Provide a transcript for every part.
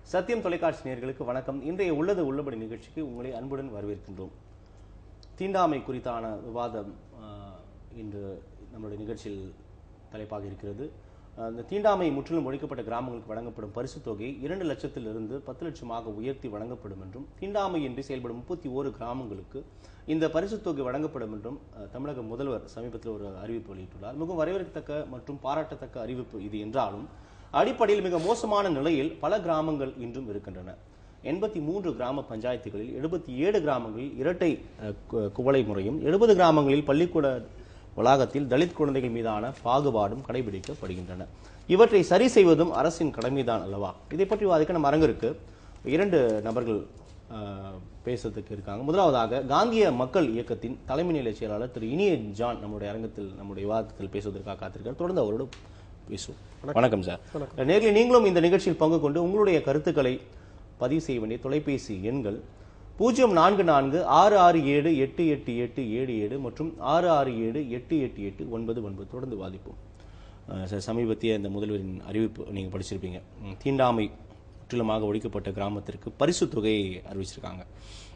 சத்தியம் தொலைக்காட்சி நேயர்களுக்கு வணக்கம் இன்றைய உள்ளது உள்ளபடி நிகழ்ச்சிக்கு உங்களை அன்புடன் வரவேற்கின்றோம் தீண்டாமை குறித்தான விவாதம் ஆஹ், இன்று நம்மளுடைய நிகழ்ச்சியில் தலைப்பாக இருக்கிறது ஆஹ், இந்த தீண்டாமை முற்றிலும் ஒழிக்கப்பட்ட கிராமங்களுக்கு வழங்கப்படும் பரிசுத் தொகை இரண்டு லட்சத்திலிருந்து பத்து லட்சமாக உயர்த்தி வழங்கப்படும் என்றும் தீண்டாமையின்றி செயல்படும் முப்பத்தி ஓரு கிராமங்களுக்கு இந்த பரிசுத் தொகை வழங்கப்படும் என்றும் ஆஹ், தமிழக முதல்வர் சமீபத்தில் ஒரு அறிவிப்பு வெளியிட்டுள்ளார் மிகவும் வரவேற்கத்தக்க மற்றும் பாராட்டத்தக்க அறிவிப்பு இது என்றாலும் அடிப்படையில் மிக மோசமான நிலையில் பல கிராமங்கள் இன்றும் இருக்கின்றன எண்பத்தி மூன்று கிராம பஞ்சாயத்துகளில் எழுபத்தி ஏழு கிராமங்களில் இரட்டை அஹ், கு- குவளை முறையும் எழுபது கிராமங்களில் பள்ளிக்கூட வளாகத்தில் தலித் குழந்தைகள் மீதான பாகுபாடும் கடைபிடிக்கப்படுகின்றன இவற்றை சரி செய்வதும் அரசின் கடமைதான் அல்லவா இதை பற்றி வாதிக்க நம்ம அரங்கிற்கு இரண்டு நபர்கள் அஹ், பேசுறதுக்கு இருக்காங்க முதலாவதாக காந்திய மக்கள் இயக்கத்தின் தலைமை நிலை செயலாளர் திரு இனிய ஜான் நம்முடைய அரங்கத்தில் நம்முடைய விவாதத்தில் பேசுவதற்காக காத்திருக்கார் தொடர்ந்து அவரோடு பேசுவோம் வணக்கம் சார் நேரில் நீங்களும் இந்த நிகழ்ச்சியில் பங்கு கொண்டு உங்களுடைய கருத்துக்களை பதிவு செய்ய வேண்டிய தொலைபேசி எண்கள் பூஜ்ஜியம் நான்கு நான்கு ஆறு ஆறு ஏழு எட்டு எட்டு எட்டு ஏழு ஏழு மற்றும் ஆறு ஆறு ஏழு எட்டு எட்டு எட்டு ஒன்பது ஒன்பது தொடர்ந்து வாதிப்போம் அஹ் சார் சமீபத்திய இந்த முதல்வரின் அறிவிப்பு நீங்கள் படிச்சிருப்பீங்க ம், தீண்டாமை முற்றிலுமாக ஒழிக்கப்பட்ட கிராமத்திற்கு பரிசு தொகையை அறிவிச்சிருக்காங்க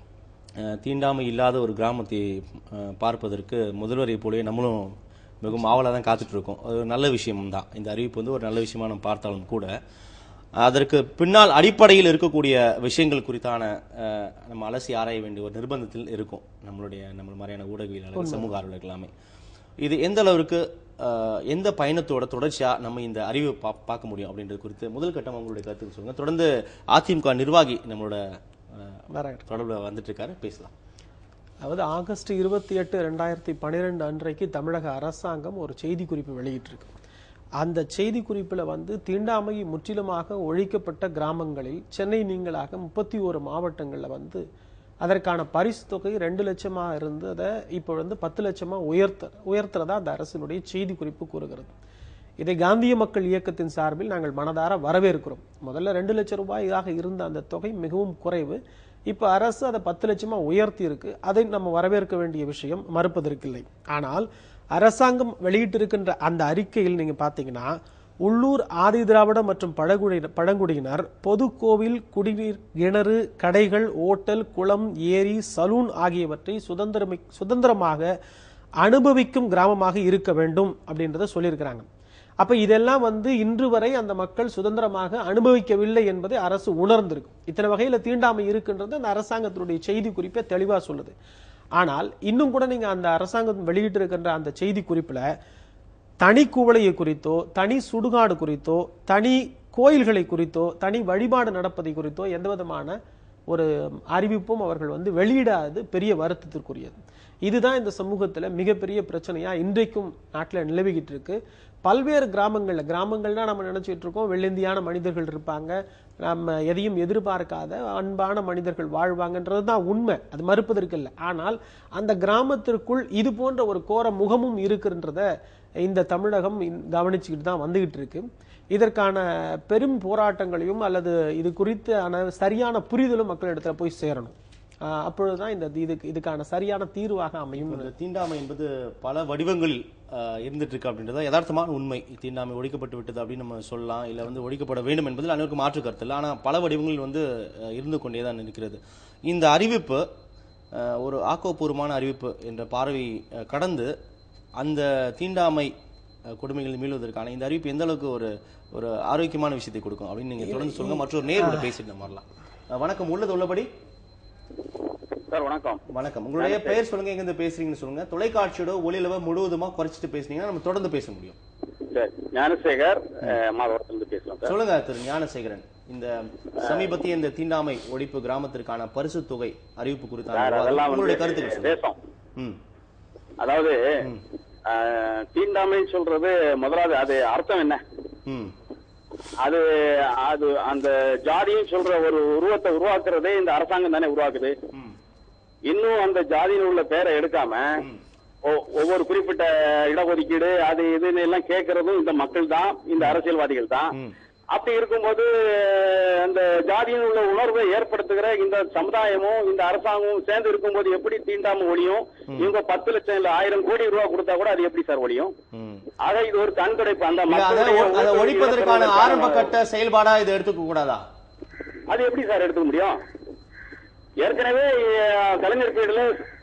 அஹ் தீண்டாமை இல்லாத ஒரு கிராமத்தை அஹ், பார்ப்பதற்கு முதல்வரை போலவே நம்மளும் மிகவும் ஆவலாக தான் காத்துட்டு இருக்கோம் அது ஒரு நல்ல விஷயம் தான் இந்த அறிவிப்பு வந்து ஒரு நல்ல விஷயமா நம்ம பார்த்தாலும் கூட அதற்கு பின்னால் அடிப்படையில் இருக்கக்கூடிய விஷயங்கள் குறித்தான அஹ், நம்ம அலசி ஆராய வேண்டிய ஒரு நிர்பந்தத்தில் இருக்கும் நம்மளுடைய நம்ம மாதிரியான ஊடகவியலாளர்கள் சமூக ஆர்வலர்கள் எல்லாமே இது எந்த அளவிற்கு அஹ், எந்த பயணத்தோட தொடர்ச்சியா நம்ம இந்த அறிவை பா- பார்க்க முடியும் அப்படின்றது குறித்து முதல் கட்டம் உங்களுடைய கருத்துக்கு சொல்லுங்க தொடர்ந்து அதிமுக நிர்வாகி நம்மளோட அஹ், வரேன் தொடர்புல வந்துட்டு இருக்காரு பேசலாம் அதாவது ஆகஸ்ட் இருபத்தி எட்டு ரெண்டாயிரத்தி பன்னிரெண்டு அன்றைக்கு தமிழக அரசாங்கம் ஒரு செய்தி குறிப்பு வெளியிட்டிருக்கு அந்த செய்தி குறிப்பில் வந்து தீண்டாமை முற்றிலுமாக ஒழிக்கப்பட்ட கிராமங்களில் சென்னை நீங்களாக முப்பத்தி ஓரு மாவட்டங்களில் வந்து அதற்கான பரிசு தொகை ரெண்டு லட்சமாக இருந்து அதை இப்போ வந்து பத்து லட்சமாக உயர்த்த உயர்த்துறதா அந்த அரசினுடைய செய்தி குறிப்பு கூறுகிறது இதை காந்திய மக்கள் இயக்கத்தின் சார்பில் நாங்கள் மனதார வரவேற்கிறோம் முதல்ல ரெண்டு லட்சம் ரூபாயாக இருந்த அந்த தொகை மிகவும் குறைவு இப்ப அரசு அதை பத்து லட்சமா உயர்த்தி இருக்கு அதை நம்ம வரவேற்க வேண்டிய விஷயம் மறுப்பதற்கில்லை ஆனால் அரசாங்கம் வெளியிட்டிருக்கின்ற அந்த அறிக்கையில் நீங்க பாத்தீங்கன்னா உள்ளூர் ஆதி திராவிட மற்றும் பழங்குடியினர் பழங்குடியினர் பொது கோவில் குடிநீர் கிணறு கடைகள் ஓட்டல் குளம் ஏரி சலூன் ஆகியவற்றை சுதந்திரமி சுதந்திரமாக அனுபவிக்கும் கிராமமாக இருக்க வேண்டும் அப்படின்றத சொல்லியிருக்கிறாங்க அப்ப இதெல்லாம் வந்து இன்று வரை அந்த மக்கள் சுதந்திரமாக அனுபவிக்கவில்லை என்பதை அரசு உணர்ந்திருக்கு இத்தனை வகையில தீண்டாமை இருக்குன்றது அந்த அரசாங்கத்தினுடைய செய்தி குறிப்பை தெளிவா சொல்லுது ஆனால் இன்னும் கூட நீங்க அந்த அரசாங்கம் வெளியிட்டிருக்கின்ற அந்த செய்தி குறிப்புல தனி குவளையை குறித்தோ தனி சுடுகாடு குறித்தோ தனி கோயில்களை குறித்தோ தனி வழிபாடு நடப்பதை குறித்தோ எந்த விதமான ஒரு அறிவிப்பும் அவர்கள் வந்து வெளியிடாதது பெரிய வருத்தத்திற்குரியது இதுதான் இந்த சமூகத்துல மிகப்பெரிய பிரச்சனையா இன்றைக்கும் நாட்டுல நிலவிக்கிட்டு இருக்கு பல்வேறு கிராமங்கள்ல கிராமங்கள்னா நம்ம நினைச்சிட்டு இருக்கோம் வெள்ளந்தியான மனிதர்கள் இருப்பாங்க நம்ம எதையும் எதிர்பார்க்காத அன்பான மனிதர்கள் வாழ்வாங்கன்றது தான் உண்மை அது மறுப்பதற்கு இல்லை ஆனால் அந்த கிராமத்திற்குள் இது போன்ற ஒரு கோர முகமும் இருக்குன்றத இந்த தமிழகம் இன்- கவனிச்சுக்கிட்டு தான் வந்துகிட்டு இருக்கு இதற்கான பெரும் போராட்டங்களையும் அல்லது இது குறித்தான சரியான புரிதலும் மக்களிடத்துல போய் சேரணும் ஆஹ் அப்பொழுதுதான் இந்த இதுக்கு இதுக்கான சரியான தீர்வாக அமையும் இந்த தீண்டாமை என்பது பல வடிவங்களில் அஹ், இருந்துட்டு இருக்கு அப்படின்றது யதார்த்தமான உண்மை தீண்டாமை ஒழிக்கப்பட்டு விட்டது அப்படின்னு நம்ம சொல்லலாம் இல்ல வந்து ஒழிக்கப்பட வேண்டும் என்பதில் அனைவருக்கும் மாற்று கருத்து இல்லை ஆனா பல வடிவங்களில் வந்து அஹ், இருந்து கொண்டே தான் இருக்கிறது இந்த அறிவிப்பு அஹ், ஒரு ஆக்கப்பூர்வமான அறிவிப்பு என்ற பார்வை அஹ், கடந்து அந்த தீண்டாமை அஹ், கொடுமைகள் மீளுவதற்கான இந்த அறிவிப்பு எந்த அளவுக்கு ஒரு ஒரு ஆரோக்கியமான விஷயத்தை கொடுக்கும் அப்படின்னு நீங்க தொடர்ந்து சொல்லுங்க மற்றொரு நேரோட பேசிட்டு நம்ம வரலாம் அஹ், வணக்கம் உள்ளது உள்ளபடி சார் வணக்கம் வணக்கம் உங்களுடைய பெயர் சொல்லுங்க எங்க இருந்து பேசுறீங்கன்னு சொல்லுங்க தொலைக்காட்சியோட ஒளியளவை முழுவதுமா குறைச்சிட்டு பேசுனீங்கன்னா நம்ம தொடர்ந்து பேச முடியும் சார் ஞானசேகர் அஹ், மாதவரத்திலிருந்து பேசுறோம் சார் சொல்லுங்க திரு ஞானசேகரன் இந்த சமீபத்திய இந்த தீண்டாமை ஒழிப்பு கிராமத்திற்கான பரிசு தொகை அறிவிப்பு குறித்தான சார் விவாதம். அதெல்லாம் உங்களுடைய வந்து கருத்துக்கள் சொல்லுங்க தேசம் ம் அதாவது அஹ், தீண்டாமைன்னு சொல்றது முதலாவது அது அர்த்தம் என்ன ம் அது அது அந்த ஜாதின்னு சொல்ற ஒரு உருவத்தை உருவாக்குறதே இந்த அரசாங்கம் தானே உருவாக்குது ம் இன்னும் அந்த ஜாதியில் உள்ள பேரை எடுக்காம ஒ- ஒவ்வொரு குறிப்பிட்ட இடஒதுக்கீடு அது இதுன்னு எல்லாம் கேட்கறதும் இந்த மக்கள் தான் இந்த அரசியல்வாதிகள் தான் ம். அப்படி இருக்கும்போது அந்த ஜாதியில் உள்ள உணர்வை ஏற்படுத்துகிற இந்த சமுதாயமும் இந்த அரசாங்கமும் சேர்ந்து இருக்கும்போது எப்படி தீண்டாம ஒழியும் இவங்க பத்து லட்சம் இல்ல ஆயிரம் கோடி ரூபாய் கொடுத்தா கூட அது எப்படி சார் ஒழியும் ம் ஆக இது ஒரு கண்துடைப்பு அந்த இல்ல, அதை மக்களுடைய ஒ- அதை ஓட்டு ஒழிப்பதற்கான வீதத்தை ஆரம்ப கட்ட செயல்பாடா இதை எடுத்துக்க கூடாதா அது எப்படி சார் எடுத்துக்க முடியும் ஏற்கனவே அஹ், கலைஞர் பீரியட்ல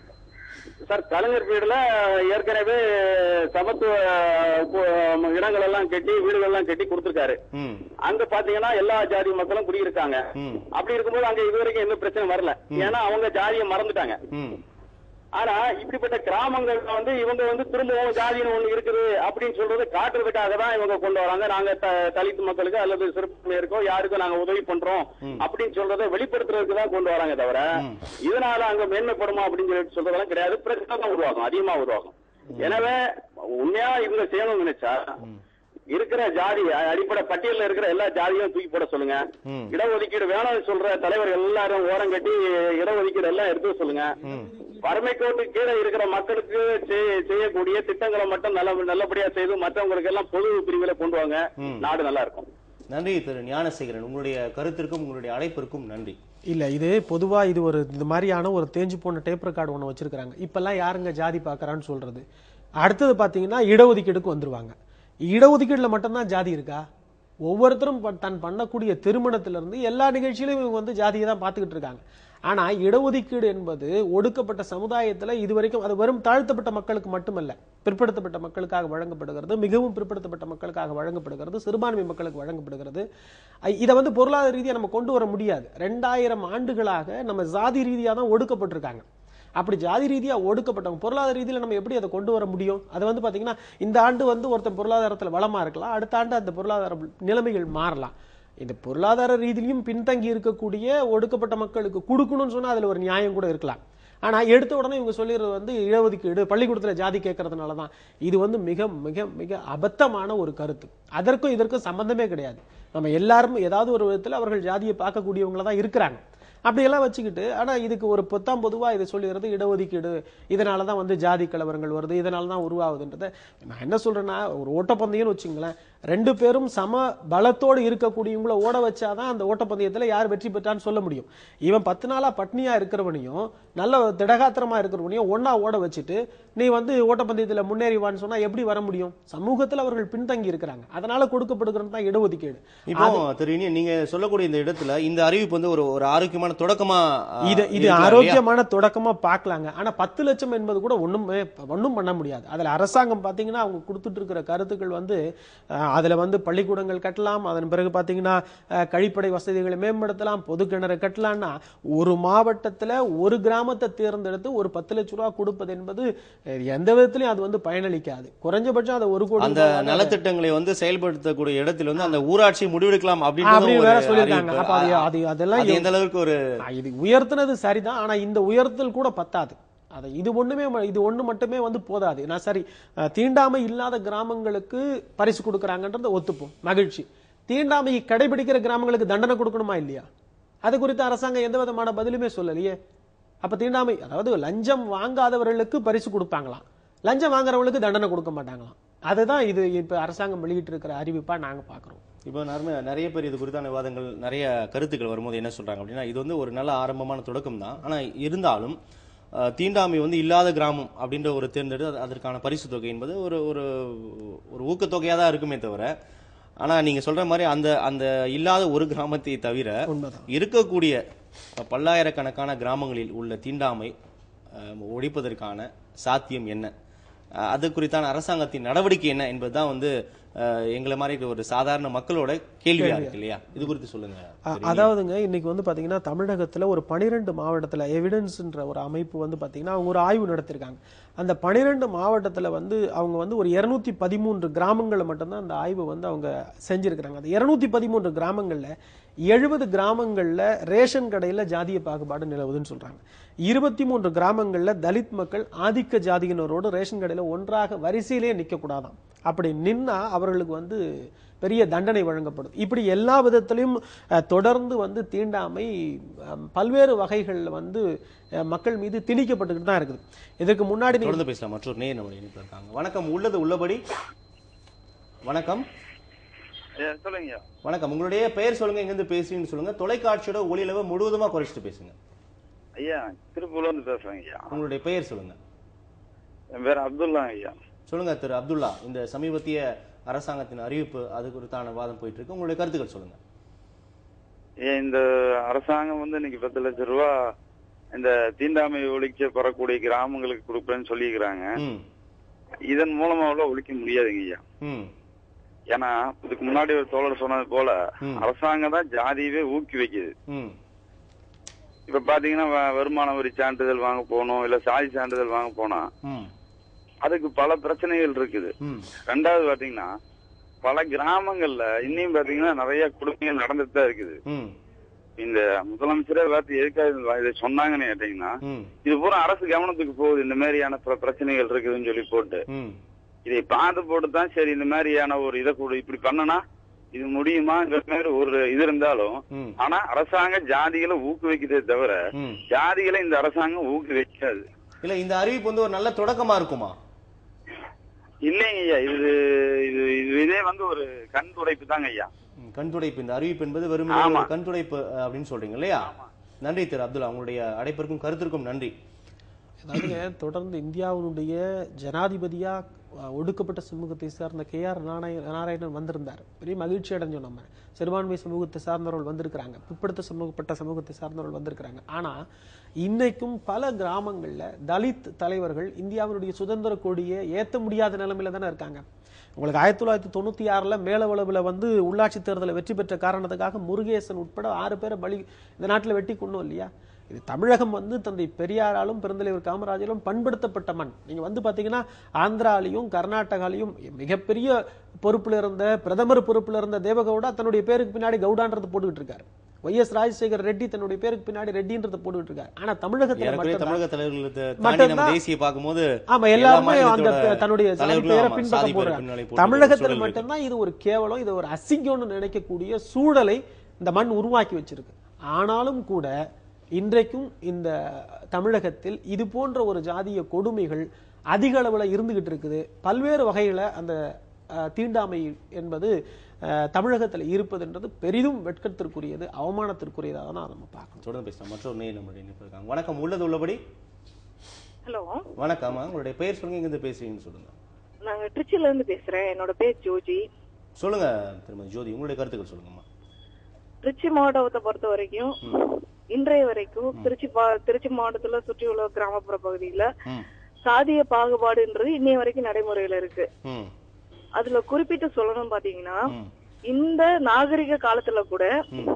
சார் கலைஞர் பீரியட்ல ஏற்கனவே சமத்துவ அஹ், கு- இடங்கள் எல்லாம் கட்டி வீடுகள் எல்லாம் கட்டி கொடுத்திருக்காரு ம் அங்க பாத்தீங்கன்னா எல்லா ஜாதி மக்களும் குடியிருக்காங்க ம் அப்படி இருக்கும்போது அங்க இதுவரைக்கும் எந்த பிரச்சனை வரல ஏன்னா அவங்க ஜாதியை மறந்துட்டாங்க ம் ஆனா இப்படிப்பட்ட கிராமங்கள்ல வந்து இவங்க வந்து திரும்பவும் ஜாதின்னு ஒண்ணு இருக்குது அப்படின்னு சொல்றதை காட்டுறதுக்காக தான் இவங்க கொண்டு வராங்க நாங்க த- தலித் மக்களுக்கு அல்லது சிறுபான்மையருக்கோ யாருக்கோ நாங்க உதவி பண்றோம் அப்படின்னு சொல்றதை வெளிப்படுத்துறதுக்கு தான் கொண்டு வராங்க தவிர இதனால அங்க மேன்மைப்படுமா அப்படின்னு சொல்லிட்டு சொல்றதெல்லாம் கிடையாது பிரச்சனை தான் உருவாகும் அதிகமா உருவாகும் எனவே உண்மையா இவங்க செய்யணும்னு நினைச்சா இருக்கிற ஜாதி அ- அடிப்படை பட்டியல்ல இருக்கிற எல்லா ஜாதியும் தூக்கி போட சொல்லுங்க ம். இடஒதுக்கீடு வேணும்னு சொல்ற தலைவர்கள் எல்லாரும் ஓரம் கட்டி இடஒதுக்கீடு எல்லாம் எடுத்து சொல்லுங்க வறுமை கோட்டு கீழே இருக்கிற மக்களுக்கு செய்- செய்யக்கூடிய திட்டங்களை மட்டும் நல்ல நல்லபடியா செய்து மற்றவங்களுக்கு எல்லாம் பொது பிரிவுல கொண்டு வாங்க நாடு நல்லா இருக்கும் நன்றி திரு ஞானசேகரன் உங்களுடைய கருத்திற்கும் உங்களுடைய அழைப்பிற்கும் நன்றி இல்ல இது பொதுவா இது ஒரு இந்த மாதிரியான ஒரு தேஞ்சு போன டேப் ரெக்கார்டு ஒண்ணு வச்சிருக்காங்க இப்பெல்லாம் யாருங்க ஜாதி பார்க்கறான்னு சொல்றது அடுத்தது பாத்தீங்கன்னா இடஒதுக்கீடுக்கு வந்துருவாங்க இடஒதுக்கீடுல மட்டும்தான் ஜாதி இருக்கா ஒவ்வொருத்தரும் ப- தான் பண்ணக்கூடிய திருமணத்துல இருந்து எல்லா நிகழ்ச்சியிலும் இவங்க வந்து ஜாதியை தான் பார்த்துக்கிட்டு இருக்காங்க ஆனா இடஒதுக்கீடு என்பது ஒடுக்கப்பட்ட சமுதாயத்துல இதுவரைக்கும் அது வெறும் தாழ்த்தப்பட்ட மக்களுக்கு மட்டுமல்ல பிற்படுத்தப்பட்ட மக்களுக்காக வழங்கப்படுகிறது மிகவும் பிற்படுத்தப்பட்ட மக்களுக்காக வழங்கப்படுகிறது சிறுபான்மை மக்களுக்கு வழங்கப்படுகிறது ஐ- இதை வந்து பொருளாதார ரீதியா நம்ம கொண்டு வர முடியாது ரெண்டாயிரம் ஆண்டுகளாக நம்ம ஜாதி ரீதியா தான் ஒடுக்கப்பட்டிருக்காங்க அப்படி ஜாதி ரீதியா ஒடுக்கப்பட்டவங்க பொருளாதார ரீதியில நம்ம எப்படி அதை கொண்டு வர முடியும் அது வந்து பாத்தீங்கன்னா இந்த ஆண்டு வந்து ஒருத்தன் பொருளாதாரத்துல வளமா இருக்கலாம் அடுத்த ஆண்டு அந்த பொருளாதார நிலைமைகள் மாறலாம் இந்த பொருளாதார ரீதியிலும் பின்தங்கி இருக்கக்கூடிய ஒடுக்கப்பட்ட மக்களுக்கு கொடுக்கணும்னு சொன்னா அதுல ஒரு நியாயம் கூட இருக்கலாம் ஆனா எடுத்த உடனே இவங்க சொல்லிடுறது வந்து இடஒதுக்கீடு பள்ளிக்கூடத்துல ஜாதி கேட்கறதுனால தான் இது வந்து மிக மிக மிக அபத்தமான ஒரு கருத்து அதற்கும் இதற்கும் சம்பந்தமே கிடையாது நம்ம எல்லாரும் ஏதாவது ஒரு விதத்துல அவர்கள் ஜாதியை பார்க்கக்கூடியவங்கள தான் இருக்கிறாங்க அப்படியெல்லாம் வச்சுக்கிட்டு ஆனா இதுக்கு ஒரு பொத்தாம் பொதுவா இதை சொல்லிடுறது இடஒதுக்கீடு இதனால தான் வந்து ஜாதி கலவரங்கள் வருது இதனால தான் உருவாகுதுன்றத நான் என்ன சொல்றேன்னா ஒரு ஓட்டப்பந்தயம்னு வச்சுங்களேன் ரெண்டு பேரும் சம பலத்தோடு இருக்கக்கூடியவங்கள ஓட வச்சாதான் அந்த ஓட்டப்பந்தயத்துல யார் வெற்றி பெற்றான்னு சொல்ல முடியும் இவன் பத்து நாளா பட்னியா இருக்கிறவனையும் நல்ல திடகாத்திரமா இருக்கிறவனையும் ஒண்ணா ஓட வச்சுட்டு நீ வந்து ஓட்டப்பந்தயத்துல முன்னேறிவான்னு சொன்னா எப்படி வர முடியும் சமூகத்துல அவர்கள் பின்தங்கி இருக்கிறாங்க அதனால கொடுக்கப்படுகிறது தான் இடஒதுக்கீடு இப்போ திரு இனியன் நீங்க சொல்லக்கூடிய இந்த இடத்துல இந்த அறிவிப்பு வந்து ஒரு ஒரு ஆரோக்கியமான தொடக்கமா அஹ், இது இது இருக்கலாம் இல்லையா? ஆரோக்கியமான தொடக்கமா பார்க்கலாங்க ஆனா பத்து லட்சம் என்பது கூட ஒண்ணுமே ஒண்ணும் பண்ண முடியாது அதுல அரசாங்கம் பாத்தீங்கன்னா அவங்க கொடுத்துட்டு இருக்கிற கருத்துக்கள் வந்து அஹ், அதுல வந்து பள்ளிக்கூடங்கள் கட்டலாம் அதன் பிறகு பாத்தீங்கன்னா அஹ், கழிப்படை வசதிகளை மேம்படுத்தலாம் பொது கிணறு கட்டலாம்னா ஒரு மாவட்டத்துல ஒரு கிராமத்தை தேர்ந்தெடுத்து ஒரு பத்து லட்ச ரூபா கொடுப்பது என்பது அஹ், எந்த விதத்திலையும் அது வந்து பயனளிக்காது குறைஞ்சபட்சம் அதை ஒரு கோடி அந்த ரூபாவாவது நலத்திட்டங்களை வந்து செயல்படுத்தக்கூடிய இடத்தில் வந்து அந்த ஊராட்சி முடிவெடுக்கலாம் அப்படின்னு அப்படின்னு வேற சொல்லியிருக்காங்க அப்ப அது அது அதெல்லாம் அது எந்த அளவுக்கு ஒரு ஆ, இது உயர்த்தினது சரிதான் ஆனா இந்த உயர்த்தல் கூட பத்தாது அதை இது ஒண்ணுமே ம- இது ஒண்ணு மட்டுமே வந்து போதாது நான் சரி அஹ், தீண்டாமை இல்லாத கிராமங்களுக்கு பரிசு கொடுக்கறாங்கன்றத ஒத்துப்போம் மகிழ்ச்சி தீண்டாமையை கடைபிடிக்கிற கிராமங்களுக்கு தண்டனை கொடுக்கணுமா இல்லையா அது குறித்து அரசாங்கம் எந்த விதமான பதிலுமே சொல்லலையே அப்ப தீண்டாமை அதாவது லஞ்சம் வாங்காதவர்களுக்கு பரிசு கொடுப்பாங்களாம் லஞ்சம் வாங்குறவங்களுக்கு தண்டனை கொடுக்க மாட்டாங்களாம் அதுதான் இது இப்ப அரசாங்கம் வெளியிட்டு இருக்கிற அறிவிப்பா நாங்க பாக்குறோம் இப்போ நிறைய நிறைய பேர் இது குறித்தான விவாதங்கள் நிறைய கருத்துக்கள் வரும்போது என்ன சொல்றாங்க அப்படின்னா இது வந்து ஒரு நல்ல ஆரம்பமான தொடக்கம் தான் ஆனா இருந்தாலும் அஹ், தீண்டாமை வந்து இல்லாத கிராமம் அப்படின்ற ஒரு தேர்ந்தெடு அது- அதற்கான பரிசு தொகை என்பது ஒரு ஒரு ஒரு ஊக்கத்தொகையா தான் இருக்குமே தவிர ஆனா நீங்க சொல்ற மாதிரி அந்த அந்த இல்லாத ஒரு கிராமத்தை தவிர உண்மைதான் இருக்கக்கூடிய பல்லாயிரக்கணக்கான கிராமங்களில் உள்ள தீண்டாமை அஹ், ஒழிப்பதற்கான சாத்தியம் என்ன அஹ், அது குறித்தான அரசாங்கத்தின் நடவடிக்கை என்ன என்பதுதான் வந்து அஹ், எங்களை மாதிரி ஒரு சாதாரண மக்களோட கேள்வியா இருக்கு இல்லையா இது குறித்து சொல்லுங்க அ- அதாவதுங்க இன்னைக்கு வந்து பாத்தீங்கன்னா தமிழகத்துல ஒரு பனிரெண்டு மாவட்டத்துல எவிடன்ஸ்ன்ற ஒரு அமைப்பு வந்து பாத்தீங்கன்னா அவங்க ஒரு ஆய்வு நடத்திருக்காங்க அந்த பனிரெண்டு மாவட்டத்துல வந்து அவங்க வந்து ஒரு இருநூத்தி பதிமூன்று கிராமங்களை மட்டும்தான் அந்த ஆய்வு வந்து அவங்க செஞ்சிருக்கிறாங்க அந்த இருநூத்தி பதிமூன்று கிராமங்கள்ல எழுபது கிராமங்கள்ல ரேஷன் கடையில ஜாதிய பாகுபாடு நிலவுதுன்னு சொல்றாங்க இருபத்தி மூன்று கிராமங்கள்ல தலித் மக்கள் ஆதிக்க ஜாதியினரோடு ரேஷன் கடையில ஒன்றாக வரிசையிலேயே நிக்க கூடாதாம் அப்படி நின்னா அவர்களுக்கு வந்து பெரிய தண்டனை வழங்கப்படும் இப்படி எல்லா விதத்திலையும் அஹ், தொடர்ந்து வந்து தீண்டாமை அஹ், பல்வேறு வகைகள்ல வந்து அஹ், மக்கள் மீது திணிக்கப்பட்டுக்கிட்டு தான் இருக்குது இதற்கு முன்னாடி நீங்க தொடர்ந்து பேசலாம் மற்றொரு நேர் நம்முடைய இணைப்பில் இருக்காங்க வணக்கம் உள்ளது உள்ளபடி வணக்கம் ஐயா சொல்லுங்கய்யா வணக்கம் உங்களுடைய பெயர் சொல்லுங்க எங்கிருந்து பேசுறீங்கன்னு சொல்லுங்க தொலைக்காட்சியோட ஒளியளவை முழுவதுமா குறைச்சிட்டு பேசுங்க ஐயா திருப்பூர்ல இருந்து பேசுறேங்க ஐயா உங்களுடைய பெயர் சொல்லுங்க என் பேர் அப்துல்லா ஐயா சொல்லுங்க திரு அப்துல்லா இந்த சமீபத்திய அரசாங்கத்தின் அறிவிப்பு அது குறித்தான வாதம் போயிட்டு இருக்கு உங்களுடைய கருத்துக்கள் சொல்லுங்க ஏன் இந்த அரசாங்கம் வந்து இன்னைக்கு பத்து லட்சம் ரூபா இந்த தீண்டாமை ஒழிக்க பெறக்கூடிய கிராமங்களுக்கு கொடுக்குறேன்னு சொல்லிக்கிறாங்க ம் இதன் மூலமா அவ்வளவு ஒழிக்க முடியாதுங்க ஐயா ம் ஏன்னா இதுக்கு முன்னாடி ஒரு தோழர் சொன்னது போல ம். அரசாங்கம் தான் ஜாதியவே ஊக்கி வைக்குது ம் இப்ப பாத்தீங்கன்னா வ- வருமான வரி சான்றிதழ் வாங்க போகணும் இல்ல சாதி சான்றிதழ் வாங்க போனா ம் அதுக்கு பல பிரச்சனைகள் இருக்குது ம் ரெண்டாவது பாத்தீங்கன்னா பல கிராமங்கள்ல இன்னும் பாத்தீங்கன்னா நிறைய கொடுமைகள் நடந்துட்டு தான் இருக்குது ம் இந்த முதலமைச்சரே பார்த்து எதுக்காக இது- இதை சொன்னாங்கன்னு கேட்டீங்கன்னா ம் இது பூரா அரசு கவனத்துக்கு போகுது இந்த மாதிரியான பிர- பிரச்சனைகள் இருக்குதுன்னு சொல்லி போட்டு ம் இதை பார்த்து போட்டு தான் சரி இந்த மாதிரியான ஒரு இதை கூட இப்படி பண்ணனா இது முடியுமாங்கிற மாதிரி ஒரு இது இருந்தாலும் ம் ஆனா அரசாங்கம் ஜாதிகளை ஊக்குவிக்குதே தவிர ம் ஜாதிகளை இந்த அரசாங்கம் ஊக்குவிக்காது இல்ல இந்த அறிவிப்பு வந்து ஒரு நல்ல தொடக்கமா இருக்குமா இல்லைங்க ஐயா இது இது இது இதே வந்து ஒரு கண் துடைப்பு தாங்க ஐயா ம், கண்துடைப்பு இந்த அறிவிப்பு என்பது வெறும் ஆமா. ஒரு கண்துடைப்பு அஹ், அப்படின்னு சொல்றீங்க இல்லையா நன்றி திரு அப்துல்லா உங்களுடைய அடைப்பிற்கும் கருத்திற்கும் நன்றி அதாவதுங்க தொடர்ந்து இந்தியாவினுடைய ஜனாதிபதியா அஹ், ஒடுக்கப்பட்ட சமூகத்தை சார்ந்த கே ஆர் நாராயணன் வந்திருந்தார் பெரிய மகிழ்ச்சி அடைஞ்சோம் நம்ம சிறுபான்மை சமூகத்தை சார்ந்தவர்கள் வந்திருக்கிறாங்க பிற்படுத்த சமூகப்பட்ட சமூகத்தை சார்ந்தவர்கள் வந்திருக்கிறாங்க ஆனா இன்னைக்கும் பல கிராமங்கள்ல தலித் தலைவர்கள் இந்தியாவினுடைய சுதந்திர கொடியை ஏத்த முடியாத நிலைமையில தானே இருக்காங்க உங்களுக்கு ஆயிரத்தி தொள்ளாயிரத்தி தொண்ணூத்தி ஆறுல மேலவளவுல வந்து உள்ளாட்சி தேர்தலில் வெற்றி பெற்ற காரணத்துக்காக முருகேசன் உட்பட ஆறு பேரை பலி இந்த நாட்டுல வெட்டி கொண்டோம் இல்லையா இது தமிழகம் வந்து தந்தை பெரியாராலும் பெருந்தலைவர் காமராஜாலும் பண்படுத்தப்பட்ட மண் நீங்க வந்து பாத்தீங்கன்னா ஆந்திராலையும் கர்நாடகாலையும் மிகப்பெரிய பொறுப்புல இருந்த பிரதமர் பொறுப்புல இருந்த தேவகவுடா தன்னுடைய பேருக்கு பின்னாடி கவுடான்றது போட்டுக்கிட்டு இருக்காரு ஒய் எஸ் ராஜசேகர் ரெட்டி தன்னுடைய பேருக்கு பின்னாடி ரெட்டின்றத போட்டுக்கிட்டு இருக்காரு ஆனா தமிழகத்துல ஏறக்குறைய மட்டும்தான் தமிழக தலைவர்களை தாண்டி நம்ம மட்டும்தான் தேசிய பார்க்கும்போது ஆமா எல்லா எல்லாருமே அந்த மாநிலத்தோட தன்னுடைய சாதி தலைவர்களும் பெயரை ஆமா, பின்பற்ற சாதி பெயரை போறாங்க பின்னாடி போட்டு தமிழகத்துல சூழல் இருக்கு. மட்டும்தான் இது ஒரு கேவலம் இது ஒரு அசிங்கம்னு நினைக்கக்கூடிய சூழலை இந்த மண் உருவாக்கி வச்சிருக்கு ஆனாலும் கூட இன்றைக்கும் இந்த தமிழகத்தில் இது போன்ற ஒரு ஜாதிய கொடுமைகள் அதிக அளவுல இருந்துகிட்டு இருக்குது பல்வேறு வகையில அந்த அஹ், தீண்டாமை என்பது அஹ், தமிழகத்துல இருப்பதுன்றது பெரிதும் வெட்கத்திற்குரியது அவமானத்திற்குரியதாக தான் நம்ம பார்க்கணும் தொடர்ந்து பேசலாம் மற்றொரு நேர் நம்மளுடைய இணைப்பில் இருக்காங்க வணக்கம் உள்ளது உள்ளபடி ஹலோ வணக்கம் உங்களுடைய பெயர் சொல்லுங்க எங்க இருந்து பேசுறீங்கன்னு சொல்லுங்க நாங்க திருச்சில இருந்து பேசுறேன் என்னோட பேர் ஜோஜி சொல்லுங்க திருமதி ஜோதி உங்களுடைய கருத்துக்கள் சொல்லுங்கம்மா திருச்சி மாவட்டத்தை பொறுத்த வரைக்கும் இன்றைய வரைக்கும் திருச்சி பா- திருச்சி மாவட்டத்துல சுற்றியுள்ள கிராமப்புற பகுதியில ம் சாதிய பாகுபாடுன்றது இன்னைய வரைக்கும் நடைமுறையில இருக்கு ம் அதுல குறிப்பிட்டு சொல்லணும் பாத்தீங்கன்னா ம் இந்த நாகரிக காலத்துல கூட ம்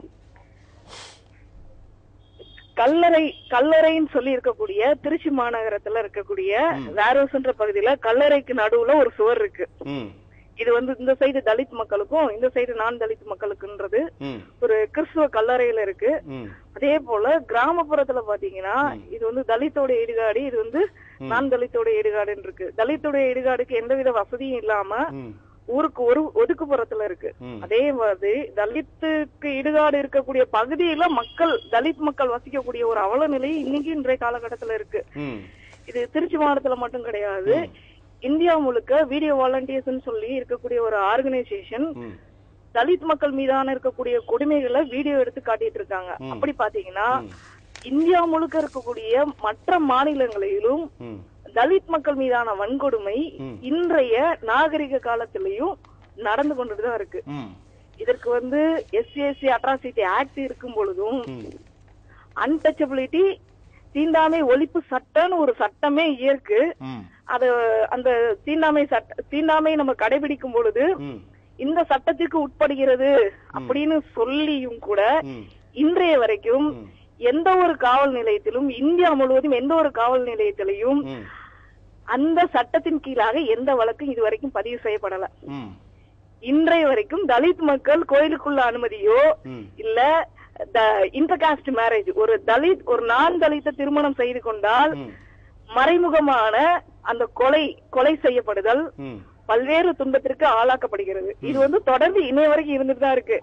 கல்லறை கல்லறைன்னு சொல்லி இருக்கக்கூடிய திருச்சி மாநகரத்துல இருக்கக்கூடிய வேரோஸ்ன்ற பகுதியில கல்லறைக்கு நடுவுல ஒரு சுவர் இருக்கு ம் இது வந்து இந்த சைடு தலித் மக்களுக்கும் இந்த சைடு நான் தலித் மக்களுக்குன்றது ம் ஒரு கிறிஸ்துவ கல்லறையில இருக்கு ம் அதே போல கிராமப்புறத்துல பாத்தீங்கன்னா இது வந்து தலித்தோட இடுகாடு இது வந்து நான் தலித்தோட இடுகாடுன்னு இருக்கு தலித்தோட இடுகாடுக்கு எந்தவித வசதியும் இல்லாம ம் ஊருக்கு ஒரு ஒதுக்குப்புறத்துல இருக்கு ம் அதே மாதிரி தலித்துக்கு இடுகாடு இருக்கக்கூடிய பகுதியில மக்கள் தலித் மக்கள் வசிக்கக்கூடிய ஒரு அவல நிலை இன்னைக்கு இன்றைய காலகட்டத்துல இருக்கு ம் இது திருச்சி மாவட்டத்துல மட்டும் கிடையாது இந்தியா முழுக்க வீடியோ வாலண்டியர்ஸ் சொல்லி இருக்கக்கூடிய ஒரு ஆர்கனைசேஷன் ம் தலித் மக்கள் மீதான இருக்கக்கூடிய கொடுமைகளை வீடியோ எடுத்து காட்டிட்டு இருக்காங்க அப்படி பாத்தீங்கன்னா இந்தியா முழுக்க இருக்கக்கூடிய மற்ற மாநிலங்களிலும் ம் தலித் மக்கள் மீதான வன்கொடுமை ம். இன்றைய நாகரிக காலத்திலையும் நடந்து கொண்டுட்டு தான் இருக்கு ம் இதற்கு வந்து எஸ்சிஎஸ்சி அட்ராசிட்டி ஆக்ட் இருக்கும் பொழுதும் ம் அன்டச்சபிலிட்டி தீண்டாமை ஒழிப்பு சட்டம்னு ஒரு சட்டமே இருக்கு ம் அது அந்த தீண்டாமை சட்ட தீண்டாமை நம்ம கடைபிடிக்கும் பொழுது ம் இந்த சட்டத்திற்கு உட்படுகிறது அப்படின்னு சொல்லியும் கூட ம் இன்றைய வரைக்கும் ம். எந்த ஒரு காவல் நிலையத்திலும் இந்தியா முழுவதும் எந்த ஒரு காவல் நிலையத்திலையும் ம் அந்த சட்டத்தின் கீழாக எந்த வழக்கும் இதுவரைக்கும் பதிவு செய்யப்படல ம் இன்றைய வரைக்கும் தலித் மக்கள் கோயிலுக்குள்ள அனுமதியோ ம் இல்ல இன்டர்காஸ்ட் மேரேஜ் ஒரு தலித் ஒரு நான் தலித்த திருமணம் செய்து கொண்டால் ம் மறைமுகமான அந்த கொலை கொலை செய்யப்படுதல் ம் பல்வேறு துன்பத்திற்கு ஆளாக்கப்படுகிறது இது வந்து தொடர்ந்து இணைய வரைக்கும் இருந்துட்டு தான் இருக்கு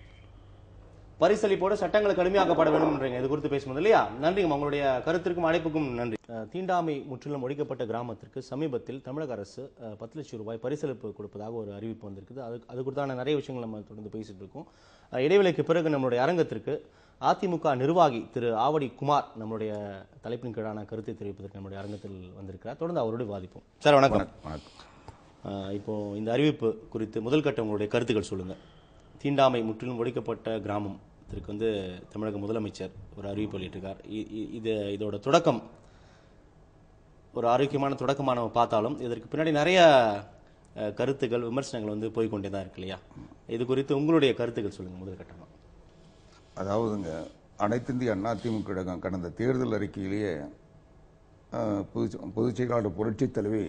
பரிசளிப்போடு சட்டங்கள் கடுமையாக்கப்பட வேண்டும்ன்றீங்க இது குறித்து பேசும்போது இல்லையா நன்றிங்க உங்களுடைய கருத்திற்கும் அழைப்புக்கும் நன்றி அஹ், தீண்டாமை முற்றிலும் ஒழிக்கப்பட்ட கிராமத்திற்கு சமீபத்தில் தமிழக அரசு அஹ், பத்து லட்சம் ரூபாய் பரிசளிப்பு கொடுப்பதாக ஒரு அறிவிப்பு வந்திருக்குது அது அது குறித்தான நிறைய விஷயங்கள் நம்ம தொடர்ந்து பேசிட்டு இருக்கோம் அஹ், இடைவேளைக்கு பிறகு நம்மளுடைய அரங்கத்திற்கு அதிமுக நிர்வாகி திரு ஆவடி குமார் நம்மளுடைய தலைப்பின் கீழான கருத்தை தெரிவிப்பதற்கு நம்முடைய அரங்கத்தில் வந்திருக்கிறார் தொடர்ந்து அவரோடு வாதிப்போம் சார் வணக்கம் அஹ், இப்போ இந்த அறிவிப்பு குறித்து முதல் கட்ட உங்களுடைய கருத்துக்கள் சொல்லுங்க தீண்டாமை முற்றிலும் ஒழிக்கப்பட்ட கிராமம் இதற்கு வந்து தமிழக முதலமைச்சர் ஒரு அறிவிப்பு வெளியிட்டிருக்கார் இ- இ- இது இதோட தொடக்கம் ஒரு ஆரோக்கியமான தொடக்கமாக நம்ம பார்த்தாலும் இதற்கு பின்னாடி நிறைய அஹ், கருத்துக்கள் விமர்சனங்கள் வந்து போய்க்கொண்டே தான் இருக்கு இல்லையா இது குறித்து உங்களுடைய கருத்துக்கள் சொல்லுங்க முதல் கட்டமா அதாவதுங்க அனைத்து இந்திய அண்ணா திமுக கழகம் கடந்த தேர்தல் அறிக்கையிலேயே அஹ், பொதுச் பொதுச் செயலாளர் புரட்சித் தலைவி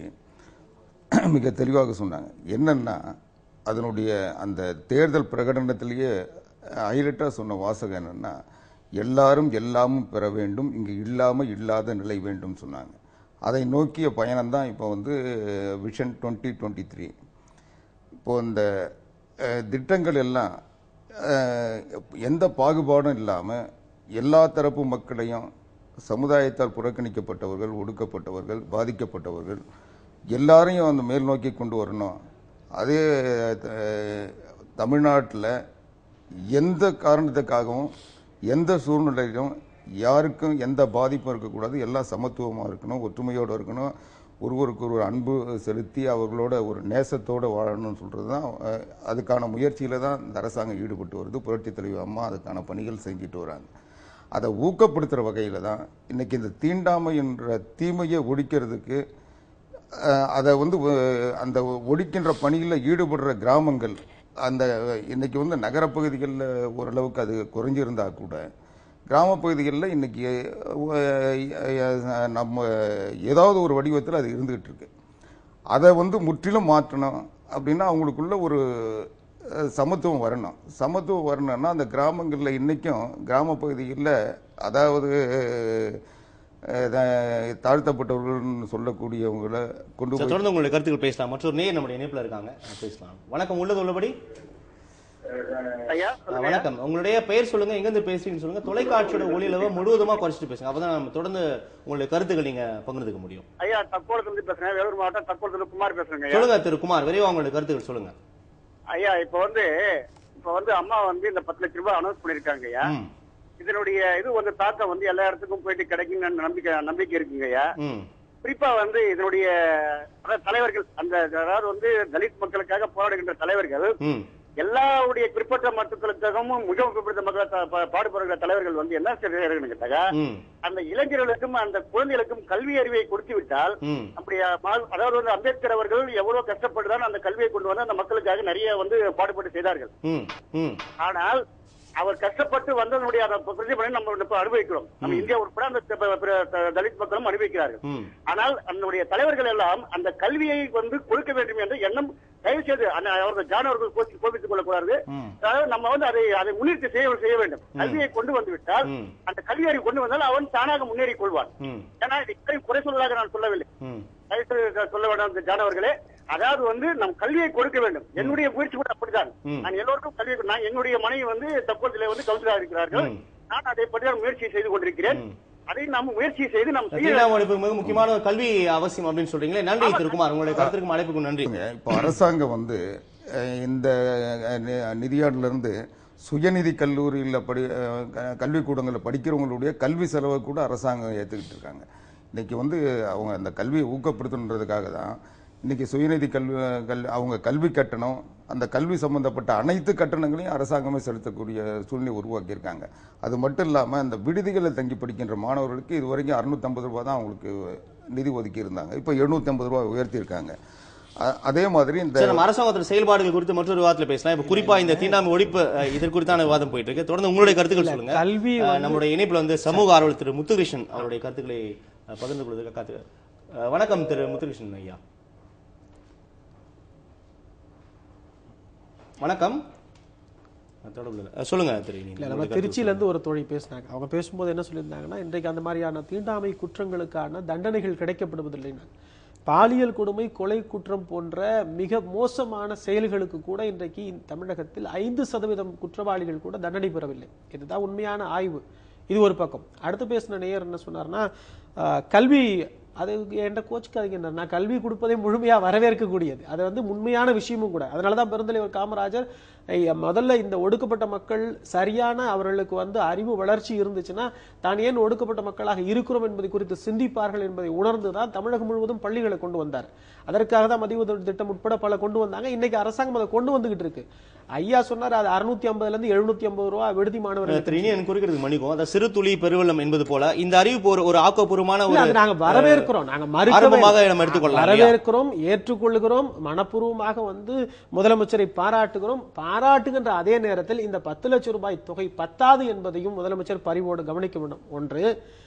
மிக தெளிவாக சொன்னாங்க என்னன்னா அதனுடைய அந்த தேர்தல் பிரகடனத்திலேயே ஹைலைட்டாக சொன்ன வாசகம் என்னன்னா எல்லாரும் எல்லாமும் பெற வேண்டும் இங்கு இல்லாம இல்லாத நிலை வேண்டும் சொன்னாங்க அதை நோக்கிய பயணம் தான் இப்போ வந்து விஷன் டுவெண்ட்டி டுவெண்ட்டி த்ரீ இப்போ இந்த அஹ், திட்டங்கள் எல்லாம் அஹ், எந்த பாகுபாடும் இல்லாமல் எல்லா தரப்பு மக்களையும் சமுதாயத்தால் புறக்கணிக்கப்பட்டவர்கள் ஒடுக்கப்பட்டவர்கள் பாதிக்கப்பட்டவர்கள் எல்லாரையும் அந்த மேல் நோக்கி கொண்டு வரணும் அதே தமிழ்நாட்டில் எந்த காரணத்துக்காகவும் எந்த சூழ்நிலையிலும் யாருக்கும் எந்த பாதிப்பும் இருக்கக்கூடாது எல்லாம் சமத்துவமாக இருக்கணும் ஒற்றுமையோடு இருக்கணும் ஒருவருக்கு ஒரு அன்பு செலுத்தி அவர்களோட ஒரு நேசத்தோடு வாழணும்னு சொல்கிறது தான் அஹ், அதுக்கான முயற்சியில் தான் இந்த அரசாங்கம் ஈடுபட்டு வருது புரட்சித் தலைவர் அம்மா அதுக்கான பணிகள் செஞ்சுட்டு வராங்க அதை ஊக்கப்படுத்துகிற வகையில் தான் இன்னைக்கு இந்த தீண்டாமை என்ற தீமையை ஒழிக்கிறதுக்கு அஹ், அதை வந்து அஹ், அந்த ஒழிக்கின்ற பணியில் ஈடுபடுற கிராமங்கள் அந்த இன்னைக்கு வந்து நகரப்பகுதிகளில் ஓரளவுக்கு அது குறைஞ்சிருந்தா கூட கிராமப்பகுதிகளில் இன்னைக்கு அஹ், நம்ம ஏதாவது ஒரு வடிவத்தில் அது இருந்துகிட்டு இருக்கு அதை வந்து முற்றிலும் மாற்றணும் அப்படின்னா அவங்களுக்குள்ள ஒரு அஹ், சமத்துவம் வரணும் சமத்துவம் வரணும்னா அந்த கிராமங்களில் இன்னைக்கும் கிராம பகுதிகளில் அதாவது அஹ், த- தாழ்த்தப்பட்டவர்கள்னு சொல்லக்கூடியவங்களை கொண்டு சரி, போய் தொடர்ந்து உங்களுடைய கருத்துக்கள் பேசலாம் மற்றொரு நேர் நம்முடைய இணைப்புல இருக்காங்க பேசலாம் வணக்கம் உள்ளது உள்ளபடி ஐயா அஹ், வணக்கம் உங்களுடைய பெயர் சொல்லுங்க எங்கிருந்து பேசுறீங்கன்னு சொல்லுங்க தொலைக்காட்சியோட ஒளியளவை முழுவதுமா குறைச்சிட்டு பேசுங்க அப்பதான் நம்ம தொடர்ந்து உங்களுடைய கருத்துக்கள் நீங்க பகிர்ந்துக்க முடியும் ஐயா தக்கோலத்துல இருந்து பேசுறேன் வேலூர் மாவட்டம் தக்கோலத்துல குமார் பேசுறேங்க ஐயா சொல்லுங்க திரு குமார் விரைவா உங்களுடைய கருத்துக்கள் சொல்லுங்க ஐயா இப்ப வந்து இப்ப வந்து அம்மா வந்து இந்த பத்து லட்ச ரூபாய் அனௌன்ஸ் பண்ணிருக்காங்க ஐயா ம் இதனுடைய இது வந்து தாக்கம் வந்து எல்லா இடத்துக்கும் போயிட்டு கிடைக்குங்கன்னு நம்பிக்கை நம்பிக்கை இருக்குங்க ஐயா ம் குறிப்பா வந்து இதனுடைய அதாவது தலைவர்கள் அந்த அதாவது வந்து தலித் மக்களுக்காக போராடுகின்ற தலைவர்கள் ம் எல்லாருடைய பிற்பட்ட மக்களுக்காகவும் மிகவும் பிற்பட்ட மக்கள் பாடுபடுகிற தலைவர்கள் வந்து என்ன செய்யறாங்கன்னு கேட்டாங்க ம் அந்த இளைஞர்களுக்கும் அந்த குழந்தைகளுக்கும் கல்வி அறிவை கொடுத்து விட்டால் ம் அப்படி மா- அதாவது வந்து அம்பேத்கர் அவர்கள் எவ்வளவு கஷ்டப்பட்டுதான் அந்த கல்வியை கொண்டு வந்து அந்த மக்களுக்காக நிறைய வந்து பாடுபட்டு செய்தார்கள் ம் ம் ஆனால் அவர் கஷ்டப்பட்டு வந்ததனுடைய அந்த பிரதிபலனை நம்ம இப்ப அனுபவிக்கிறோம் நம்ம இந்தியா உட்பட அந்த ப- ப- ப- தலித் மக்களும் அனுபவிக்கிறார்கள் ம் ஆனால் நம்முடைய தலைவர்கள் எல்லாம் அந்த கல்வியை வந்து கொடுக்க வேண்டும் என்ற எண்ணம் தயவு செய்து அந்த- அவர்கள் ஜான் அவர்கள் கோபி- கோபித்துக் கொள்ளக்கூடாது ம். அதாவது நம்ம வந்து அதை அதை முன்னிறுத்தி செய்ய செய்ய வேண்டும் கல்வியை கொண்டு வந்து விட்டால் ம். அந்த கல்வி அறிவு கொண்டு வந்தால் அவன் தானாக முன்னேறி கொள்வான் ம் ஏன்னா இது இத்தனை குறை சொல்வதாக நான் சொல்லவில்லை ம் தயவு செய்து சொல்ல வேண்டாம் இந்த ஜானவர்களே அதாவது வந்து நம் கல்வியை கொடுக்க வேண்டும் என்னுடைய முயற்சி கூட அப்படித்தான் ம். நான் எல்லோருக்கும் கல்வி நான் என்னுடைய மனைவி வந்து தப்போத்திலே வந்து கவுன்சிலராக இருக்கிறார்கள் ம். நான் அதை பற்றி முயற்சி செய்து கொண்டிருக்கிறேன் ம். அதை நாம் முயற்சி செய்து நாம் செய்ய தீண்டாமை ஒழிப்புக்கு மிக முக்கியமான ஒரு கல்வி அவசியம் அப்படின்னு சொல்றீங்களே நன்றி திரு குமார் உங்களுடைய கருத்துக்கும் அழைப்புக்கும் நன்றி இப்போ அரசாங்கம் வந்து அஹ், இந்த அஹ், நி- நிதியாண்டுல இருந்து சுயநிதி கல்லூரியில் படி அஹ், க- கல்விக்கூடங்களில் படிக்கிறவங்களுடைய கல்வி செலவை கூட அரசாங்கம் ஏற்றுக்கிட்டு இருக்காங்க இன்னைக்கு வந்து அவங்க அந்த கல்வியை ஊக்கப்படுத்தணுன்றதுக்காக தான் இன்னைக்கு சுயநிதி கல்வி கல் அவங்க கல்வி கட்டணம் அந்த கல்வி சம்பந்தப்பட்ட அனைத்து கட்டணங்களையும் அரசாங்கமே செலுத்தக்கூடிய சூழ்நிலை உருவாக்கியிருக்காங்க அது மட்டும் இல்லாமல் அந்த விடுதிகளில் தங்கி படிக்கின்ற மாணவர்களுக்கு இது வரைக்கும் அறுநூத்தம்பது ரூபா தான் அவங்களுக்கு நிதி ஒதுக்கி இருந்தாங்க இப்போ எழுநூத்தம்பது ரூபா உயர்த்தியிருக்காங்க அ- அதே மாதிரி இந்த சரி நம்ம அரசாங்கத்தோட செயல்பாடுகள் குறித்து மற்றொரு விவாதத்தில் பேசலாம் இப்ப குறிப்பா இந்த தீண்டாமை ஒழிப்பு அஹ், இதற்கு குறித்தான விவாதம் போயிட்டு இருக்கு தொடர்ந்து உங்களுடைய கருத்துக்கள் சொல்லுங்க கல்வி அஹ், நம்முடைய இணைப்புல வந்து சமூக ஆர்வலர் திரு முத்துகிருஷ்ணன் அவருடைய கருத்துக்களை அஹ், பகிர்ந்து கொள்வதற்கு காத்து அஹ், வணக்கம் திரு முத்துகிருஷ்ணன் ஐயா வணக்கம் அஹ், தொடர்புல இல்ல. அஹ், சொல்லுங்க திரு இனி. இல்ல நம்ம உங்களுடைய கருத்து திருச்சியில இருந்து ஒரு தோழி பேசினாங்க அவங்க பேசும்போது என்ன சொல்லியிருந்தாங்கன்னா இன்றைக்கு அந்த மாதிரியான தீண்டாமை குற்றங்களுக்கான தண்டனைகள் கிடைக்கப்படுவதில்லைன்னு பாலியல் கொடுமை கொலை குற்றம் போன்ற மிக மோசமான செயல்களுக்கு கூட இன்றைக்கு இந்த தமிழகத்தில் ஐந்து சதவீதம் குற்றவாளிகள் கூட தண்டனை பெறவில்லை இதுதான் உண்மையான ஆய்வு இது ஒரு பக்கம் அடுத்து பேசின நேயர் என்ன சொன்னார்னா ஆஹ், கல்வி அது என்கிட்ட கோச்சுக்காதீங்க நான் கல்வி கொடுப்பதை முழுமையா வரவேற்கக்கூடியது அது வந்து உண்மையான விஷயமும் கூட அதனால தான் பெருந்தலைவர் காமராஜர் ஐய, முதல்ல இந்த ஒடுக்கப்பட்ட மக்கள் சரியான அவர்களுக்கு வந்து அறிவு வளர்ச்சி இருந்துச்சுன்னா தான் ஏன் ஒடுக்கப்பட்ட மக்களாக இருக்கிறோம் என்பதை குறித்து சிந்திப்பார்கள் என்பதை உணர்ந்துதான் தமிழகம் முழுவதும் பள்ளிகளை கொண்டு வந்தார் அதற்காக தான் மதிய உதவி திட்டம் உட்பட பல கொண்டு வந்தாங்க இன்னைக்கு அரசாங்கம் அதை கொண்டு வந்துகிட்டு இருக்கு ஐயா சொன்னார் அது அறுநூத்தி ஐம்பதுல இருந்து எழுநூத்தி ஐம்பது ரூபா விடுதி மாணவர்களுக்கு திரு இனியன் குறிக்கிறது மன்னிக்கும் அந்த சிறு துளி பெருவெள்ளம் என்பது போல இந்த அறிவிப்பு ஒரு ஒரு ஆக்கப்பூர்வமான இல்ல, ஒரு அது நாங்க வரவேற்கிறோம் நாங்க மறுக்கவே ஆரம்பமாக இல்லை. நம்ம எடுத்துக்கொள்ளலாம் இல்லையா? வரவேற்கிறோம் ஏற்றுக்கொள்கிறோம் மனப்பூர்வமாக வந்து முதலமைச்சரை பாராட்டுகிறோம் பாராட்டுகின்ற அதே நேரத்தில் இந்த பத்து லட்சம் ரூபாய் தொகை பத்தாது என்பதையும் முதலமைச்சர் பரிவோடு கவனிக்க வேண்டும் ஒன்று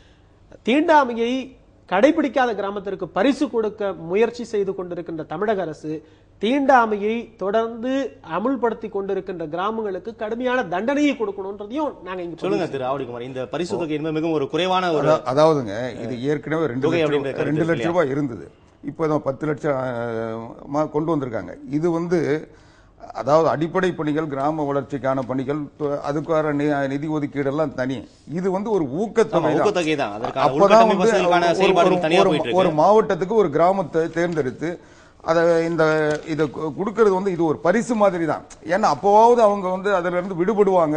தீண்டாமையை கடைபிடிக்காத கிராமத்திற்கு பரிசு கொடுக்க முயற்சி செய்து கொண்டிருக்கின்ற தமிழக அரசு தீண்டாமையை தொடர்ந்து அமுல்படுத்தி கொண்டிருக்கின்ற கிராமங்களுக்கு கடுமையான தண்டனையை கொடுக்கணும்ன்றதையும் நாங்க இங்க சொல்லுங்க திரு ஆவடிக்குமார் இந்த பரிசு தொகை என்பது மிகவும் ஒரு குறைவான ஒரு அதா- அதாவதுங்க இது ஏற்கனவே ரெண்டு தொகை லட்சம் அப்படின்ற கருத்து ரெண்டு இருக்கு லட்சம் ரூபாய் இருந்தது இப்போ தான் பத்து லட்சம் அஹ், மா- கொண்டு வந்திருக்காங்க இது வந்து அதாவது அடிப்படை பணிகள் கிராம வளர்ச்சிக்கான பணிகள் து- அதுக்கான நி- நிதி ஒதுக்கீடு எல்லாம் தனி இது வந்து ஒரு ஊக்கத்தொகை தான். ஊக்கத்தொகை தான் அதற்கான அப்பதான் உள்கட்டமைப்பு வந்து வசதிக்கான ஒரு- செயல்பாடுகள் ஒரு- தனியா ஒரு- போயிட்டு ஒரு இருக்கு மாவட்டத்துக்கு ஒரு கிராமத்தை தேர்ந்தெடுத்து அதை இந்த இதை கு- கொடுக்கறது வந்து இது ஒரு பரிசு மாதிரி தான் ஏன்னா அப்போவாவது அவங்க வந்து அதுல இருந்து விடுபடுவாங்க